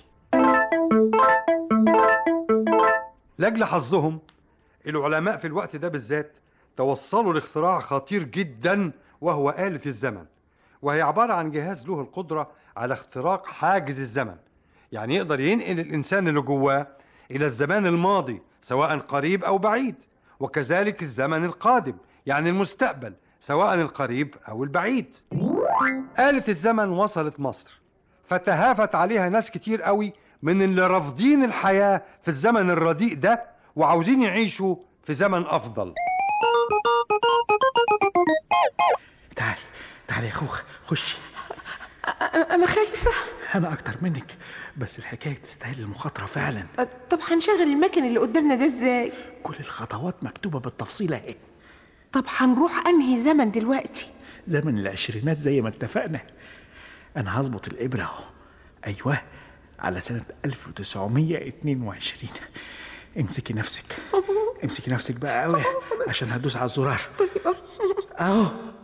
لاجل حظهم العلماء في الوقت ده بالذات توصلوا لاختراع خطير جدا وهو آلة الزمن وهي عبارة عن جهاز له القدرة على اختراق حاجز الزمن يعني يقدر ينقل الإنسان اللي جواه إلى الزمان الماضي سواء قريب أو بعيد وكذلك الزمن القادم يعني المستقبل سواء القريب أو البعيد آلة الزمن وصلت مصر فتهافت عليها ناس كتير قوي من اللي رافضين الحياة في الزمن الرديء ده وعاوزين يعيشوا في زمن أفضل تعال تعال يا خوخ خشي أنا خايفة انا اكتر منك بس الحكاية تستاهل المخاطرة فعلا طب هنشغل المكن اللي قدامنا ده ازاي كل الخطوات مكتوبة بالتفصيل اهي طب هنروح أنهي زمن دلوقتي زمن العشرينات زي ما اتفقنا انا هظبط الابرة اهو ايوه على سنة 1922 امسكي نفسك امسكي نفسك بقى قوي عشان هدوس على الزرار اهو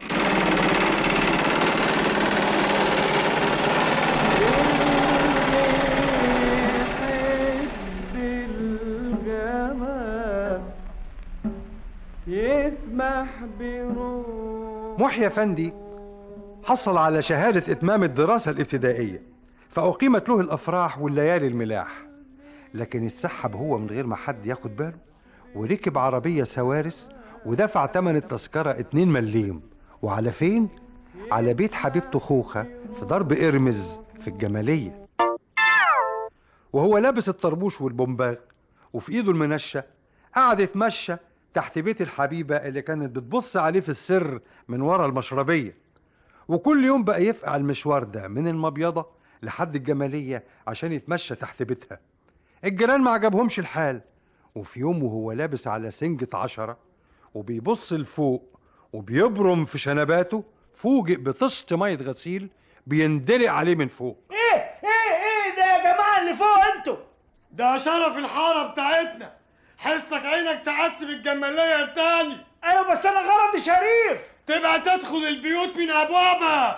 يسمح بروح محيى فندي حصل على شهادة إتمام الدراسة الابتدائية فأقيمت له الأفراح والليالي الملاح لكن اتسحب هو من غير ما حد ياخد باله وركب عربية سوارس ودفع تمن التذكرة 2 مليم وعلى فين؟ على بيت حبيبته خوخة في ضرب إرمز في الجمالية وهو لابس الطربوش والبومباغ وفي ايده المنشة قعد يتمشى تحت بيت الحبيبة اللي كانت بتبص عليه في السر من ورا المشربية وكل يوم بقى يفقع المشوار ده من المبيضة لحد الجمالية عشان يتمشى تحت بيتها الجيران ما عجبهمش الحال وفي يوم وهو لابس على سنجة عشرة وبيبص لفوق وبيبرم في شنباته فوجئ بطشت مية غسيل بيندلق عليه من فوق ايه ايه ايه ده يا جماعه اللي فوق انتوا ده شرف الحاره بتاعتنا حسك عينك تعبت بالجماليه تاني ايوه بس انا غرضي شريف تبقى تدخل البيوت من ابوابها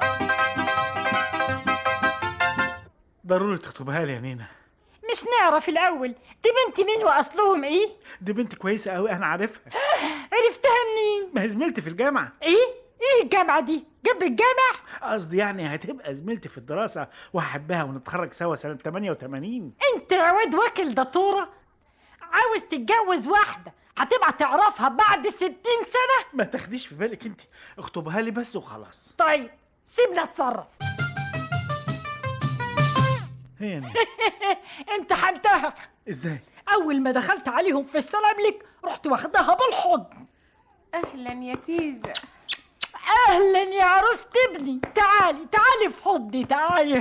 ضروري تكتبها لي يا نينا مش نعرف الأول دي بنت مين وأصلهم إيه؟ دي بنت كويسة قوي أنا عارفها عرفتها منين؟ ما هي زميلتي في الجامعة إيه؟ إيه الجامعة دي؟ جنب الجامع؟ قصدي يعني هتبقى زميلتي في الدراسة وهحبها ونتخرج سوا سنة 88 أنت يا واد واكل داتورة عاوز تتجوز واحدة هتبقى تعرفها بعد ستين سنة؟ ما تاخديش في بالك انت اخطبها لي بس وخلاص طيب سيبنا اتصرف هي أنا. امتحنتها ازاي؟ أول ما دخلت عليهم في السلام لك رحت واخداها بالحضن أهلا يا تيزة أهلا يا عروسة ابني تعالي تعالي في حضني تعالي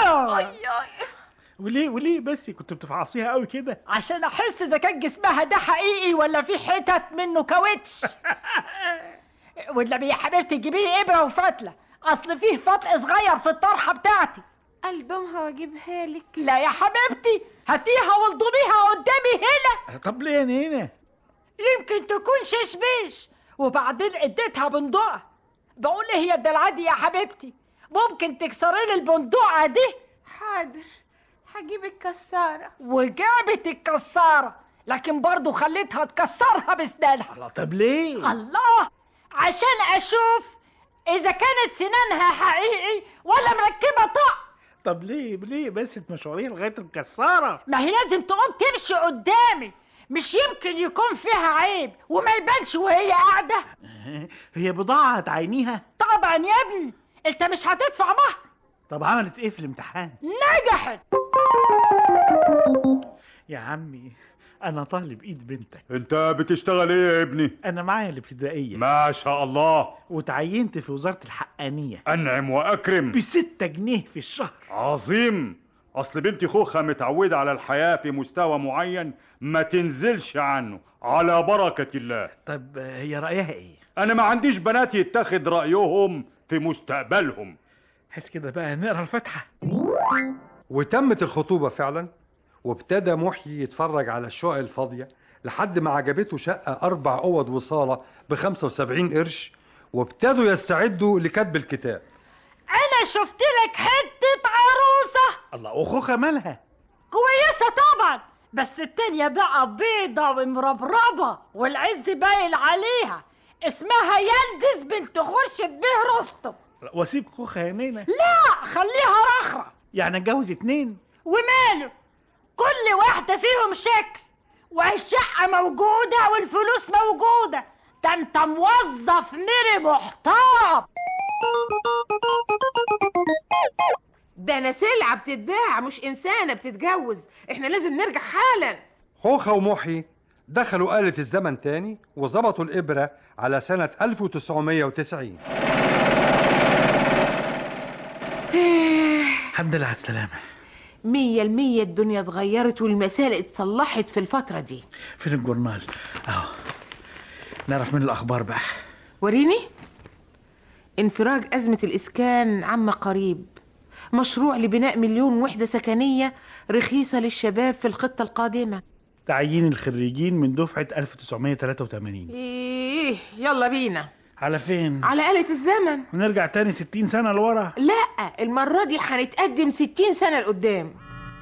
وليه وليه بس كنت بتفعصيها قوي كده عشان أحس إذا كان جسمها ده حقيقي ولا في حتت منه كاوتش والنبي يا حبيبتي جيبي لي إبرة وفتلة أصل فيه فتق صغير في الطرحة بتاعتي ألضمها وأجيبها لك لا يا حبيبتي هاتيها والضميها قدامي هنا طب ليه يا نينا؟ يمكن تكون ششبيش وبعدين اديتها بندقة بقول ايه هي الدلعة دي يا حبيبتي ممكن تكسري لي البندقة دي حاضر هجيب الكسارة وجابت الكسارة لكن برضو خليتها تكسرها بسنانها طب ليه؟ الله عشان اشوف اذا كانت سنانها حقيقي ولا مركبة طق طب ليه ليه بس تمشوريها لغاية الكسارة؟ ما هي لازم تقوم تمشي قدامي مش يمكن يكون فيها عيب وما يبانش وهي قاعدة هي بضاعة هتعينيها؟ طبعا يا ابني انت مش هتدفع مهر طب عملت ايه في الامتحان؟ نجحت يا عمي انا طالب ايد بنتك انت بتشتغل ايه يا ابني انا معايا الابتدائية ما شاء الله وتعينت في وزارة الحقانية انعم واكرم بستة جنيه في الشهر عظيم اصل بنتي خوخه متعوده على الحياه في مستوى معين ما تنزلش عنه على بركه الله طب هي رايها ايه انا ما عنديش بنات يتخذ رايهم في مستقبلهم حس كده بقى نقرا الفاتحه وتمت الخطوبة فعلا وابتدى محيي يتفرج على الشقق الفاضية لحد ما عجبته شقة أربع أوض وصالة ب 75 قرش وابتدوا يستعدوا لكتب الكتاب انا شفت لك حته عروسه الله وخوخه مالها كويسه طبعا بس التانية بقى بيضة ومربربة والعز باين عليها اسمها يلدز بنت خرشد به رستم واسيب خوخه يا نينا لا خليها رخرة يعني اتجوز اتنين وماله كل واحدة فيهم شكل والشقة موجودة والفلوس موجودة ده انت موظف ميري محترم ده انا سلعه بتتباع مش انسانه بتتجوز احنا لازم نرجع حالا خوخة ومحيي دخلوا آلة الزمن تاني وظبطوا الإبرة على سنة 1990 الحمد لله على السلامه مية المية الدنيا اتغيرت والمسائل اتصلحت في الفترة دي فين الجورنال اهو نعرف من الاخبار بقى وريني انفراج أزمة الإسكان عما قريب مشروع لبناء مليون وحدة سكنية رخيصة للشباب في الخطة القادمة تعيين الخريجين من دفعه 1983 إيه يلا بينا على فين على آلة الزمن ونرجع تاني 60 سنه لورا لا المرة دي هنتقدم ستين سنة لقدام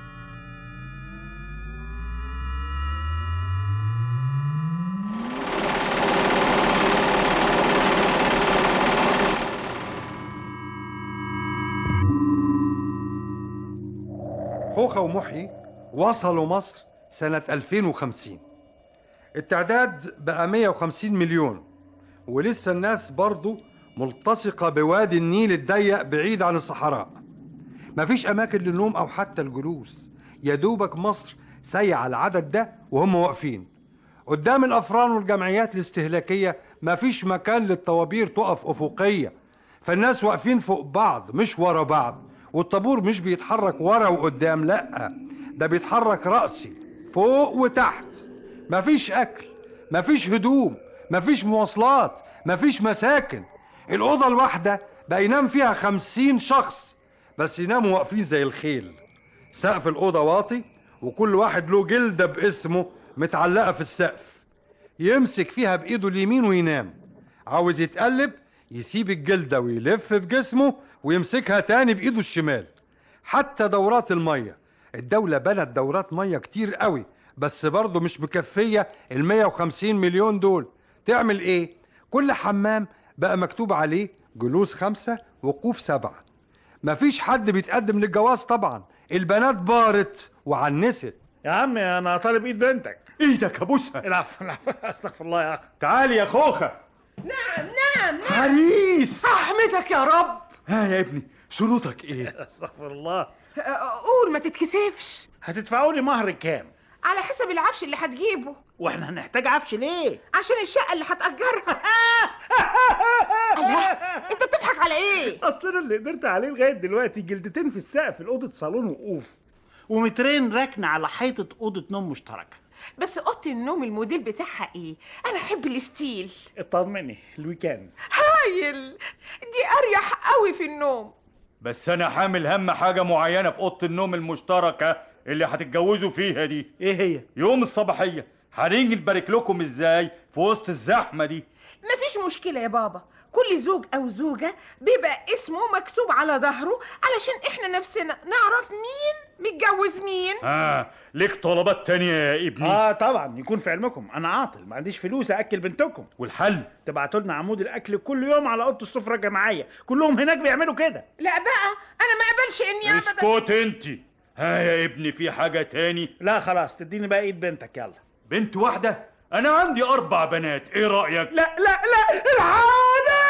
خوخة ومحيي وصلوا مصر سنة 2050 التعداد بقى 150 مليون ولسه الناس برضو ملتصقة بوادي النيل الضيق بعيد عن الصحراء مفيش أماكن للنوم أو حتى الجلوس يا دوبك مصر سيع العدد ده وهم واقفين قدام الأفران والجمعيات الاستهلاكية مفيش مكان للطوابير تقف أفقية فالناس واقفين فوق بعض مش ورا بعض والطابور مش بيتحرك ورا وقدام لأ ده بيتحرك رأسي فوق وتحت مفيش أكل مفيش هدوم مفيش مواصلات مفيش مساكن الأوضة الواحدة بقى ينام فيها خمسين شخص بس يناموا واقفين زي الخيل سقف الأوضة واطي وكل واحد له جلدة باسمه متعلقة في السقف يمسك فيها بإيده اليمين وينام عاوز يتقلب يسيب الجلدة ويلف بجسمه ويمسكها تاني بإيده الشمال حتى دورات المية الدولة بنت دورات مية كتير قوي بس برضه مش مكفية ال 150 مليون دول تعمل ايه؟ كل حمام بقى مكتوب عليه جلوس خمسة وقوف سبعة مفيش حد بيتقدم للجواز طبعا البنات بارت وعنست يا عم انا طالب ايد بنتك ايدك ابوسها العفو العفو استغفر الله يا اخ تعالي يا خوخه نعم نعم نعم عريس رحمتك يا رب ها يا ابني شروطك ايه استغفر الله قول ما تتكسفش هتدفعوا لي مهر كام على حسب العفش اللي هتجيبه واحنا هنحتاج عفش ليه عشان الشقة اللي هتأجرها الله انت بتضحك على ايه اصل انا اللي قدرت عليه لغايه دلوقتي جلدتين في السقف الاوضه صالون وقوف ومترين ركن على حيطه اوضه نوم مشتركه بس اوضه النوم الموديل بتاعها ايه انا احب الستيل اطمني الويكندز هايل دي اريح قوي في النوم بس انا حامل هم حاجه معينه في اوضه النوم المشتركه اللي هتتجوزوا فيها دي ايه هي يوم الصباحيه هنيجي نبارك لكم ازاي في وسط الزحمه دي مفيش مشكلة يا بابا كل زوج أو زوجة بيبقى اسمه مكتوب على ظهره علشان إحنا نفسنا نعرف مين متجوز مين ها ليك طلبات تانية يا ابني اه طبعا يكون في علمكم انا عاطل ما عنديش فلوس اكل بنتكم والحل تبعتوا لنا عمود الاكل كل يوم على اوضه السفره الجماعيه كلهم هناك بيعملوا كده لا بقى أنا ما أقبلش إني أبدا اسكت انت ها يا ابني في حاجه تاني لا خلاص تديني بقى ايد بنتك يلا بنت واحده انا عندي اربع بنات ايه رايك لا لا لا الحقوني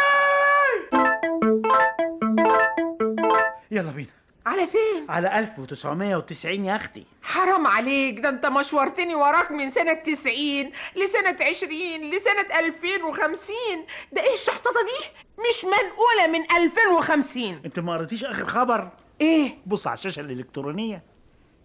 يلا بينا على فين على 1990 يا اختي حرام عليك ده انت مشورتني وراك من سنة تسعين لسنة عشرين لسنة ألفين وخمسين ده ايه الشحططة دي مش منقولة من ألفين وخمسين انت ما قريتيش اخر خبر ايه بص على الشاشه الالكترونيه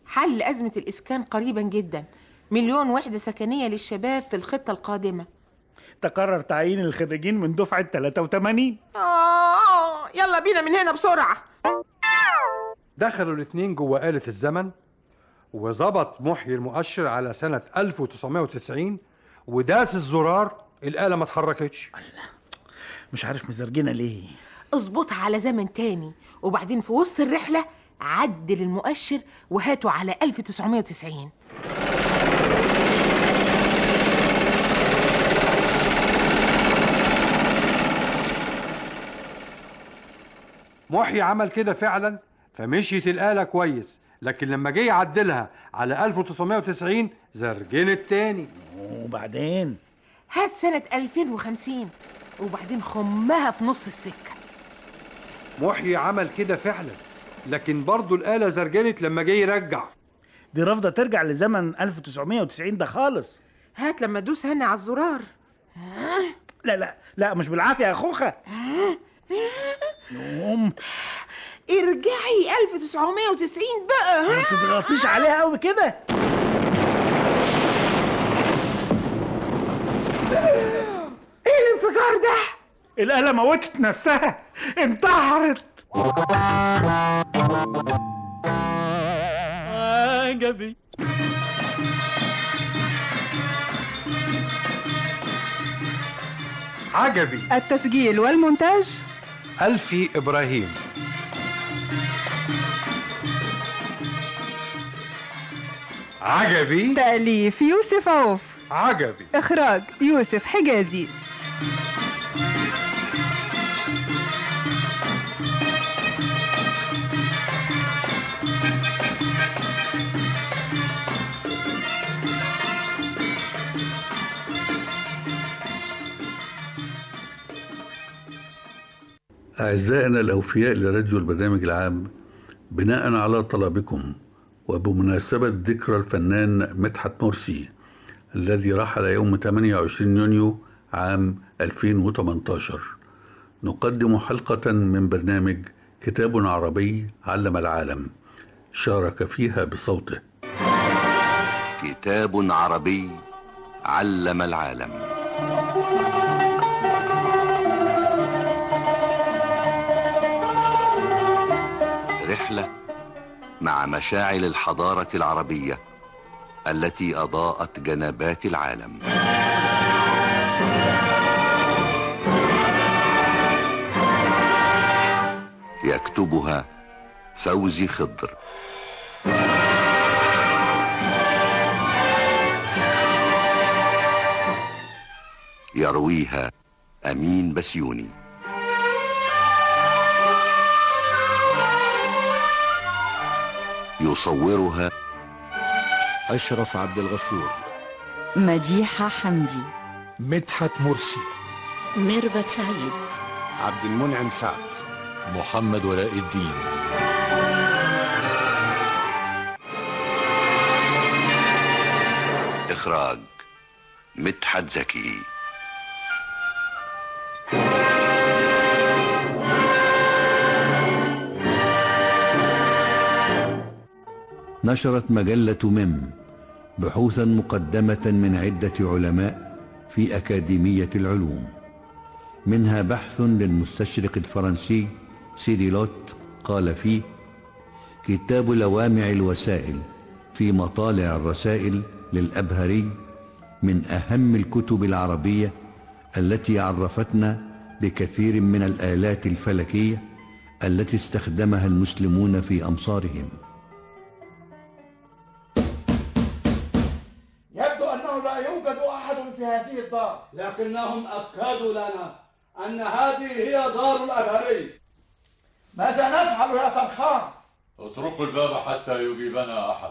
حل أزمة الإسكان قريبا جدا مليون وحدة سكنية للشباب في الخطة القادمة تقرر تعيين الخريجين من دفعة 83 آه يلا بينا من هنا بسرعة دخلوا الاتنين جوه آلة الزمن وظبط محيي المؤشر على سنة 1990 وداس الزرار الآلة ما اتحركتش مش عارف مزرجنا ليه اظبطها على زمن تاني وبعدين في وسط الرحلة عدل المؤشر وهاته على 1990 محيي عمل كده فعلا فمشيت الآلة كويس لكن لما جه يعدلها على 1990 زرجنت تاني وبعدين هات سنة 2050 وبعدين خمها في نص السكة محيي عمل كده فعلا لكن برضه الآلة زرجنت لما جه يرجع دي رافضة ترجع لزمن 1990 ده خالص هات لما ادوس هنا على الزرار لا لا لا مش بالعافية يا خوخة يوم ارجعي 1990 بقى ما تضغطيش عليها قوي كده ايه الانفجار ده الآلة موتت نفسها انتحرت عجبي عجبي التسجيل والمونتاج ألفي إبراهيم عجبي تأليف يوسف عوف عجبي إخراج يوسف حجازي أعزائنا الأوفياء لراديو البرنامج العام بناء على طلبكم وبمناسبة ذكرى الفنان مدحت مرسي الذي رحل يوم 28 يونيو عام 2018 نقدم حلقة من برنامج كتاب عربي علم العالم شارك فيها بصوته كتاب عربي علم العالم رحلة مع مشاعل الحضارة العربية التي أضاءت جنبات العالم يكتبها فوزي خضر يرويها أمين بسيوني يصورها أشرف عبد الغفور مديحة حمدي مدحت مرسي ميرفت سعيد عبد المنعم سعد محمد ولاء الدين إخراج مدحت زكي نشرت مجلة مم بحوثا مقدمة من عدة علماء في أكاديمية العلوم منها بحث للمستشرق الفرنسي سيريلوت قال فيه كتاب لوامع الوسائل في مطالع الرسائل للأبهري من أهم الكتب العربية التي عرفتنا بكثير من الآلات الفلكية التي استخدمها المسلمون في أمصارهم يبدو أنه لا يوجد أحد في هذه الدار لكنهم أكدوا لنا أن هذه هي دار الأبهري ماذا نفعل يا طرخان؟ اتركوا الباب حتى يجيبنا أحد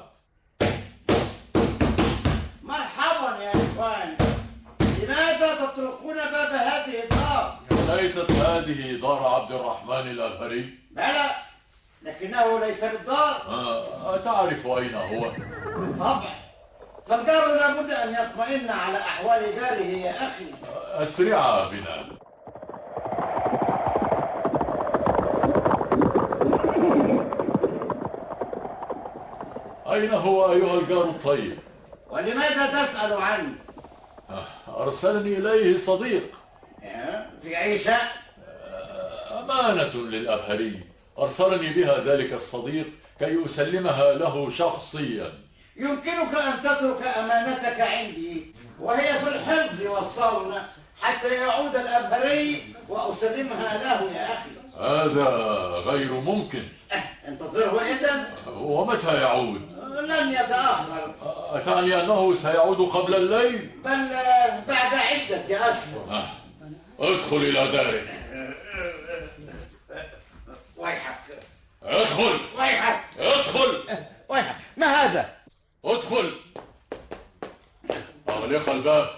مرحبا يا إخوان لماذا تطرقون باب هذه الدار؟ ليست هذه دار عبد الرحمن الأبهري بلى لكنه ليس بالدار آه، أتعرف أين هو؟ بالطبع فالجار لابد أن يطمئن على أحوال داره يا أخي أسرع بنا أين هو أيها الجار الطيب؟ ولماذا تسأل عني؟ أرسلني إليه صديق في أي شأن؟ أمانة للأبهري أرسلني بها ذلك الصديق كي أسلمها له شخصيا يمكنك أن تترك أمانتك عندي وهي في الحفظ والصون حتى يعود الأبهري وأسلمها له يا أخي هذا غير ممكن انتظره إذن ومتى يعود؟ لن يتأخر أتعني أنه سيعود قبل الليل؟ بل بعد عدة أشهر آه. ادخل إلى دارك ويحك ادخل ويحك ادخل ويحك ما هذا؟ ادخل أغلق الباب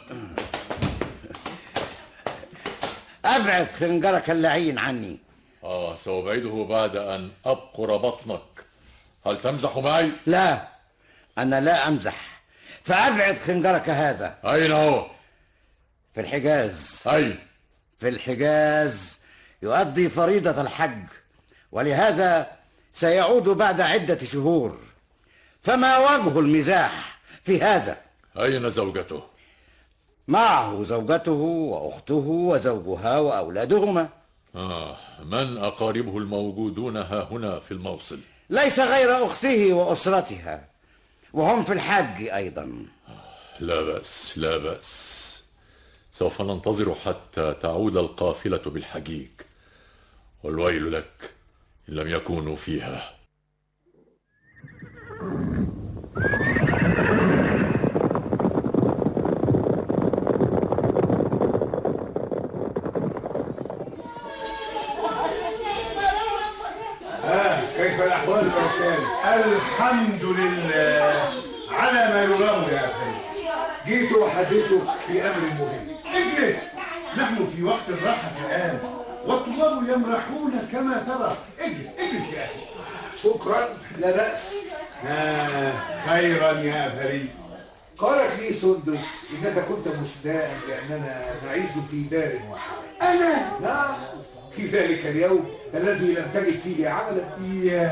أبعد خنجرك اللعين عني آه سأبعده بعد أن أبقر بطنك هل تمزح معي؟ لا أنا لا أمزح فأبعد خنجرك هذا أين هو؟ في الحجاز أين؟ في الحجاز يؤدي فريضة الحج ولهذا سيعود بعد عدة شهور فما وجه المزاح في هذا أين زوجته؟ معه زوجته وأخته وزوجها وأولادهما آه من أقاربه الموجودون ها هنا في الموصل؟ ليس غير أخته وأسرتها وهم في الحج أيضا لا بأس لا بأس سوف ننتظر حتى تعود القافلة بالحجيج والويل لك إن لم يكونوا فيها آه كيف الأحوال برسالة؟ الحمد لله على ما يرام يا أخي جيت أحدثك في أمر مهم اجلس نحن في وقت الراحة الآن والطلاب يمرحون كما ترى اجلس اجلس يا أخي شكرا لا بأس آه خيرا يا أبهري قالت لي سندس إنك كنت مستاء لأننا نعيش في دار واحدة أنا؟ نعم في ذلك اليوم الذي لم تجد فيه عملا يا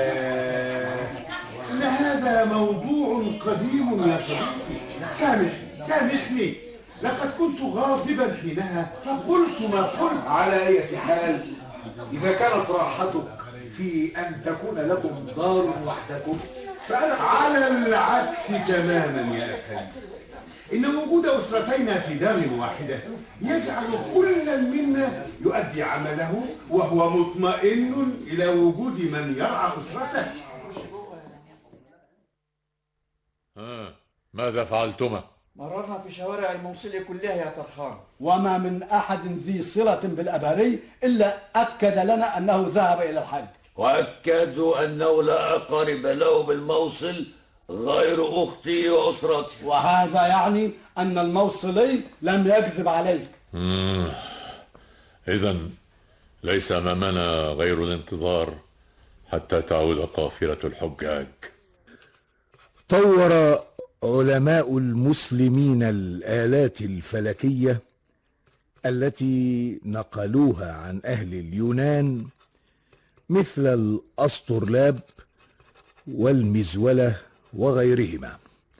إن هذا موضوع قديم يا صديقي سامح سامحني لقد كنت غاضبا حينها فقلت ما قلت على أي حال إذا كانت راحتك في أن تكون لكم دار وحدكم فأنا على العكس تماما يا أخي إن وجود أسرتينا في دار واحدة يجعل كل منا يؤدي عمله وهو مطمئن إلى وجود من يرعى أسرته آه. ماذا فعلتما؟ مررنا في شوارع الموصل كلها يا طرخان وما من أحد ذي صلة بالأبهري إلا أكد لنا أنه ذهب إلى الحج وأكدوا أنه لا أقارب له بالموصل غير أختي وأسرتي وهذا يعني أن الموصلي لم يكذب عليك إذا ليس أمامنا غير الانتظار حتى تعود قافلة الحجاج طور علماء المسلمين الآلات الفلكية التي نقلوها عن أهل اليونان مثل الأسطرلاب والمزولة وغيرهما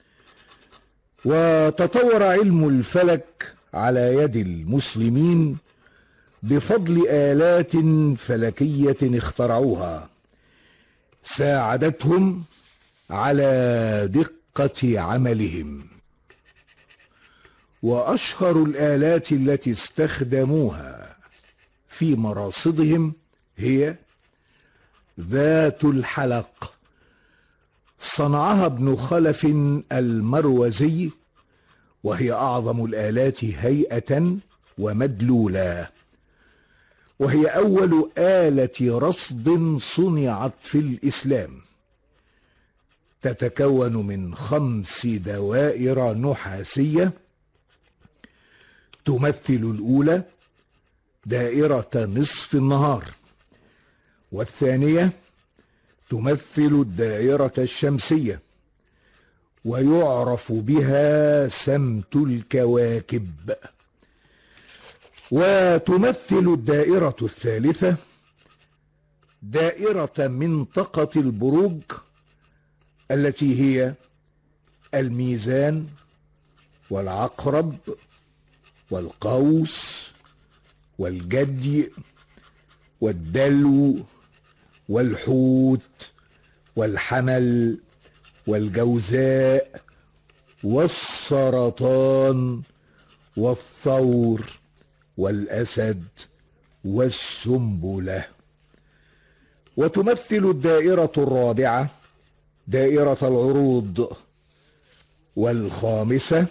وتطور علم الفلك على يد المسلمين بفضل آلات فلكية اخترعوها ساعدتهم على دقة عملهم وأشهر الآلات التي استخدموها في مراصدهم هي ذات الحلق صنعها ابن خلف المروزي وهي أعظم الآلات هيئة ومدلولا وهي أول آلة رصد صنعت في الإسلام تتكون من خمس دوائر نحاسية تمثل الأولى دائرة نصف النهار والثانية تمثل الدائرة الشمسية ويعرف بها سمت الكواكب وتمثل الدائرة الثالثة دائرة منطقة البروج التي هي الميزان والعقرب والقوس والجدي والدلو والحوت والحمل والجوزاء والسرطان والثور والاسد والسنبله وتمثل الدائره الرابعه دائره العروض والخامسه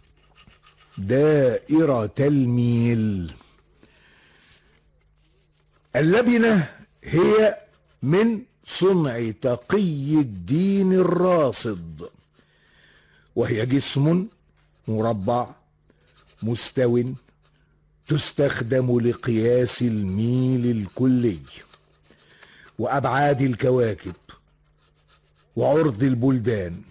دائره الميل اللبنه هي من صنع تقي الدين الراصد وهي جسم مربع مستو تستخدم لقياس الميل الكلي وابعاد الكواكب وعرض البلدان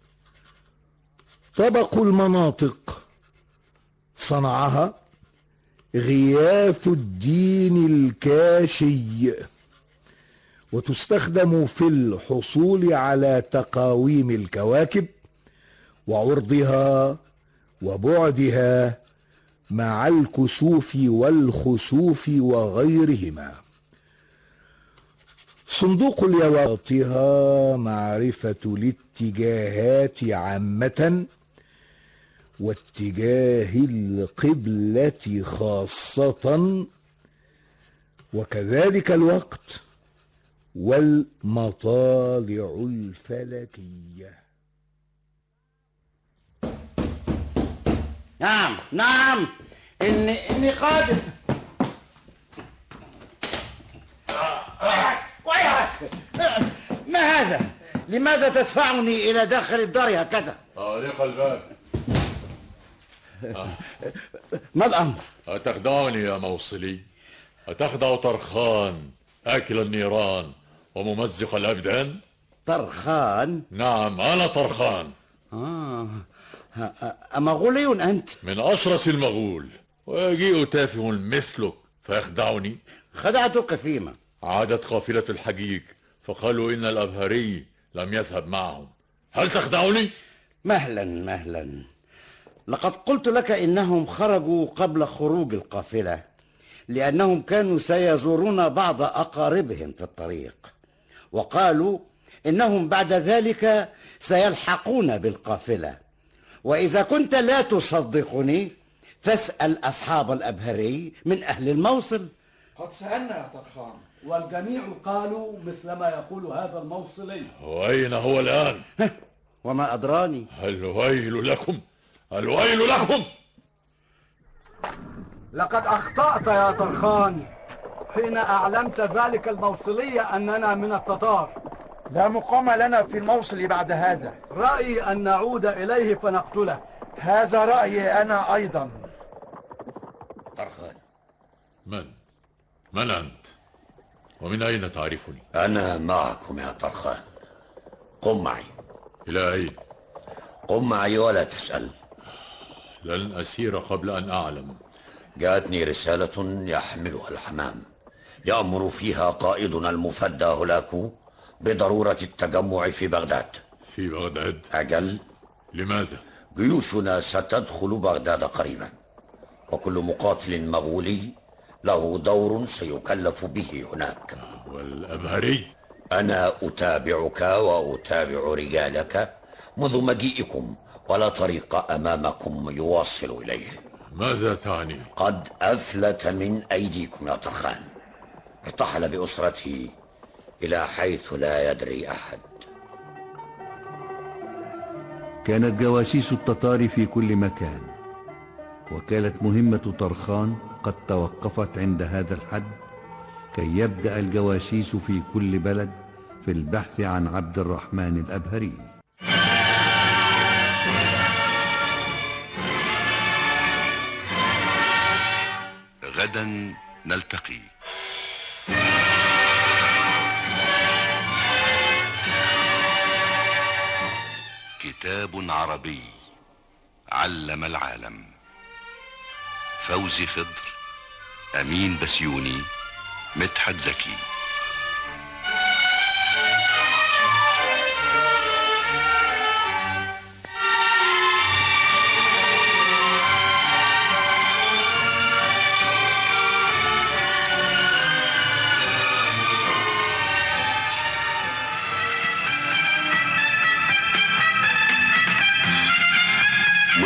طبق المناطق صنعها غياث الدين الكاشي وتستخدم في الحصول على تقاويم الكواكب وعرضها وبعدها مع الكسوف والخسوف وغيرهما صندوق اليواطها معرفة الاتجاهات عامة واتجاه القبلة خاصة وكذلك الوقت والمطالع الفلكيه نعم نعم إني إني قادر ما هذا؟ لماذا تدفعني إلى داخل الدار هكذا؟ أغلق الباب ما الأمر؟ أتخدعني يا موصلي أتخدع طرخان آكل النيران وممزق الأبدان طرخان؟ نعم أنا طرخان آه أمغولي أنت؟ من أشرس المغول ويجيء تافه مثلك فيخدعني خدعتك فيما؟ عادت قافلة الحجيج فقالوا إن الأبهري لم يذهب معهم هل تخدعني؟ مهلا مهلا لقد قلت لك إنهم خرجوا قبل خروج القافلة لأنهم كانوا سيزورون بعض أقاربهم في الطريق وقالوا إنهم بعد ذلك سيلحقون بالقافلة وإذا كنت لا تصدقني فاسأل أصحاب الأبهري من أهل الموصل قد سألنا يا طرخان والجميع قالوا مثل ما يقول هذا الموصلي وأين هو الآن؟ وما أدراني الويل لكم الويل لكم لقد أخطأت يا طرخان حين أعلمت ذلك الموصلي أننا من التتار لا مقام لنا في الموصل بعد هذا رأيي أن نعود إليه فنقتله هذا رأيي أنا أيضا طرخان من؟ من أنت؟ ومن أين تعرفني؟ أنا معكم يا طرخان قم معي إلى أين؟ قم معي ولا تسأل لن أسير قبل أن أعلم جاءتني رسالة يحملها الحمام يأمر فيها قائدنا المفدى هولاكو بضرورة التجمع في بغداد في بغداد؟ أجل لماذا؟ جيوشنا ستدخل بغداد قريبا وكل مقاتل مغولي له دور سيكلف به هناك والأبهري؟ أنا أتابعك وأتابع رجالك منذ مجيئكم ولا طريق أمامكم يوصل إليه ماذا تعني؟ قد أفلت من أيديكم يا طرخان ارتحل بأسرته إلى حيث لا يدري أحد كانت جواسيس التتار في كل مكان وكانت مهمة طرخان قد توقفت عند هذا الحد كي يبدأ الجواسيس في كل بلد في البحث عن عبد الرحمن الأبهري غدا نلتقي كتاب عربي علم العالم فوزي خضر امين بسيوني مدحت زكي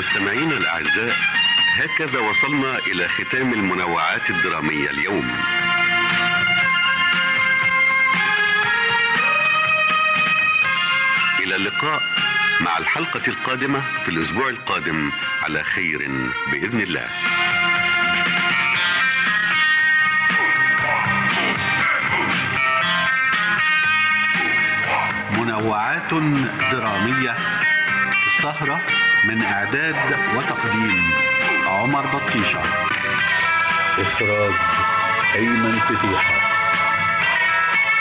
مستمعينا الأعزاء هكذا وصلنا إلى ختام المنوعات الدرامية اليوم إلى اللقاء مع الحلقة القادمة في الأسبوع القادم على خير بإذن الله منوعات درامية السهرة من إعداد وتقديم عمر بطيشة إخراج أيمن فتيحة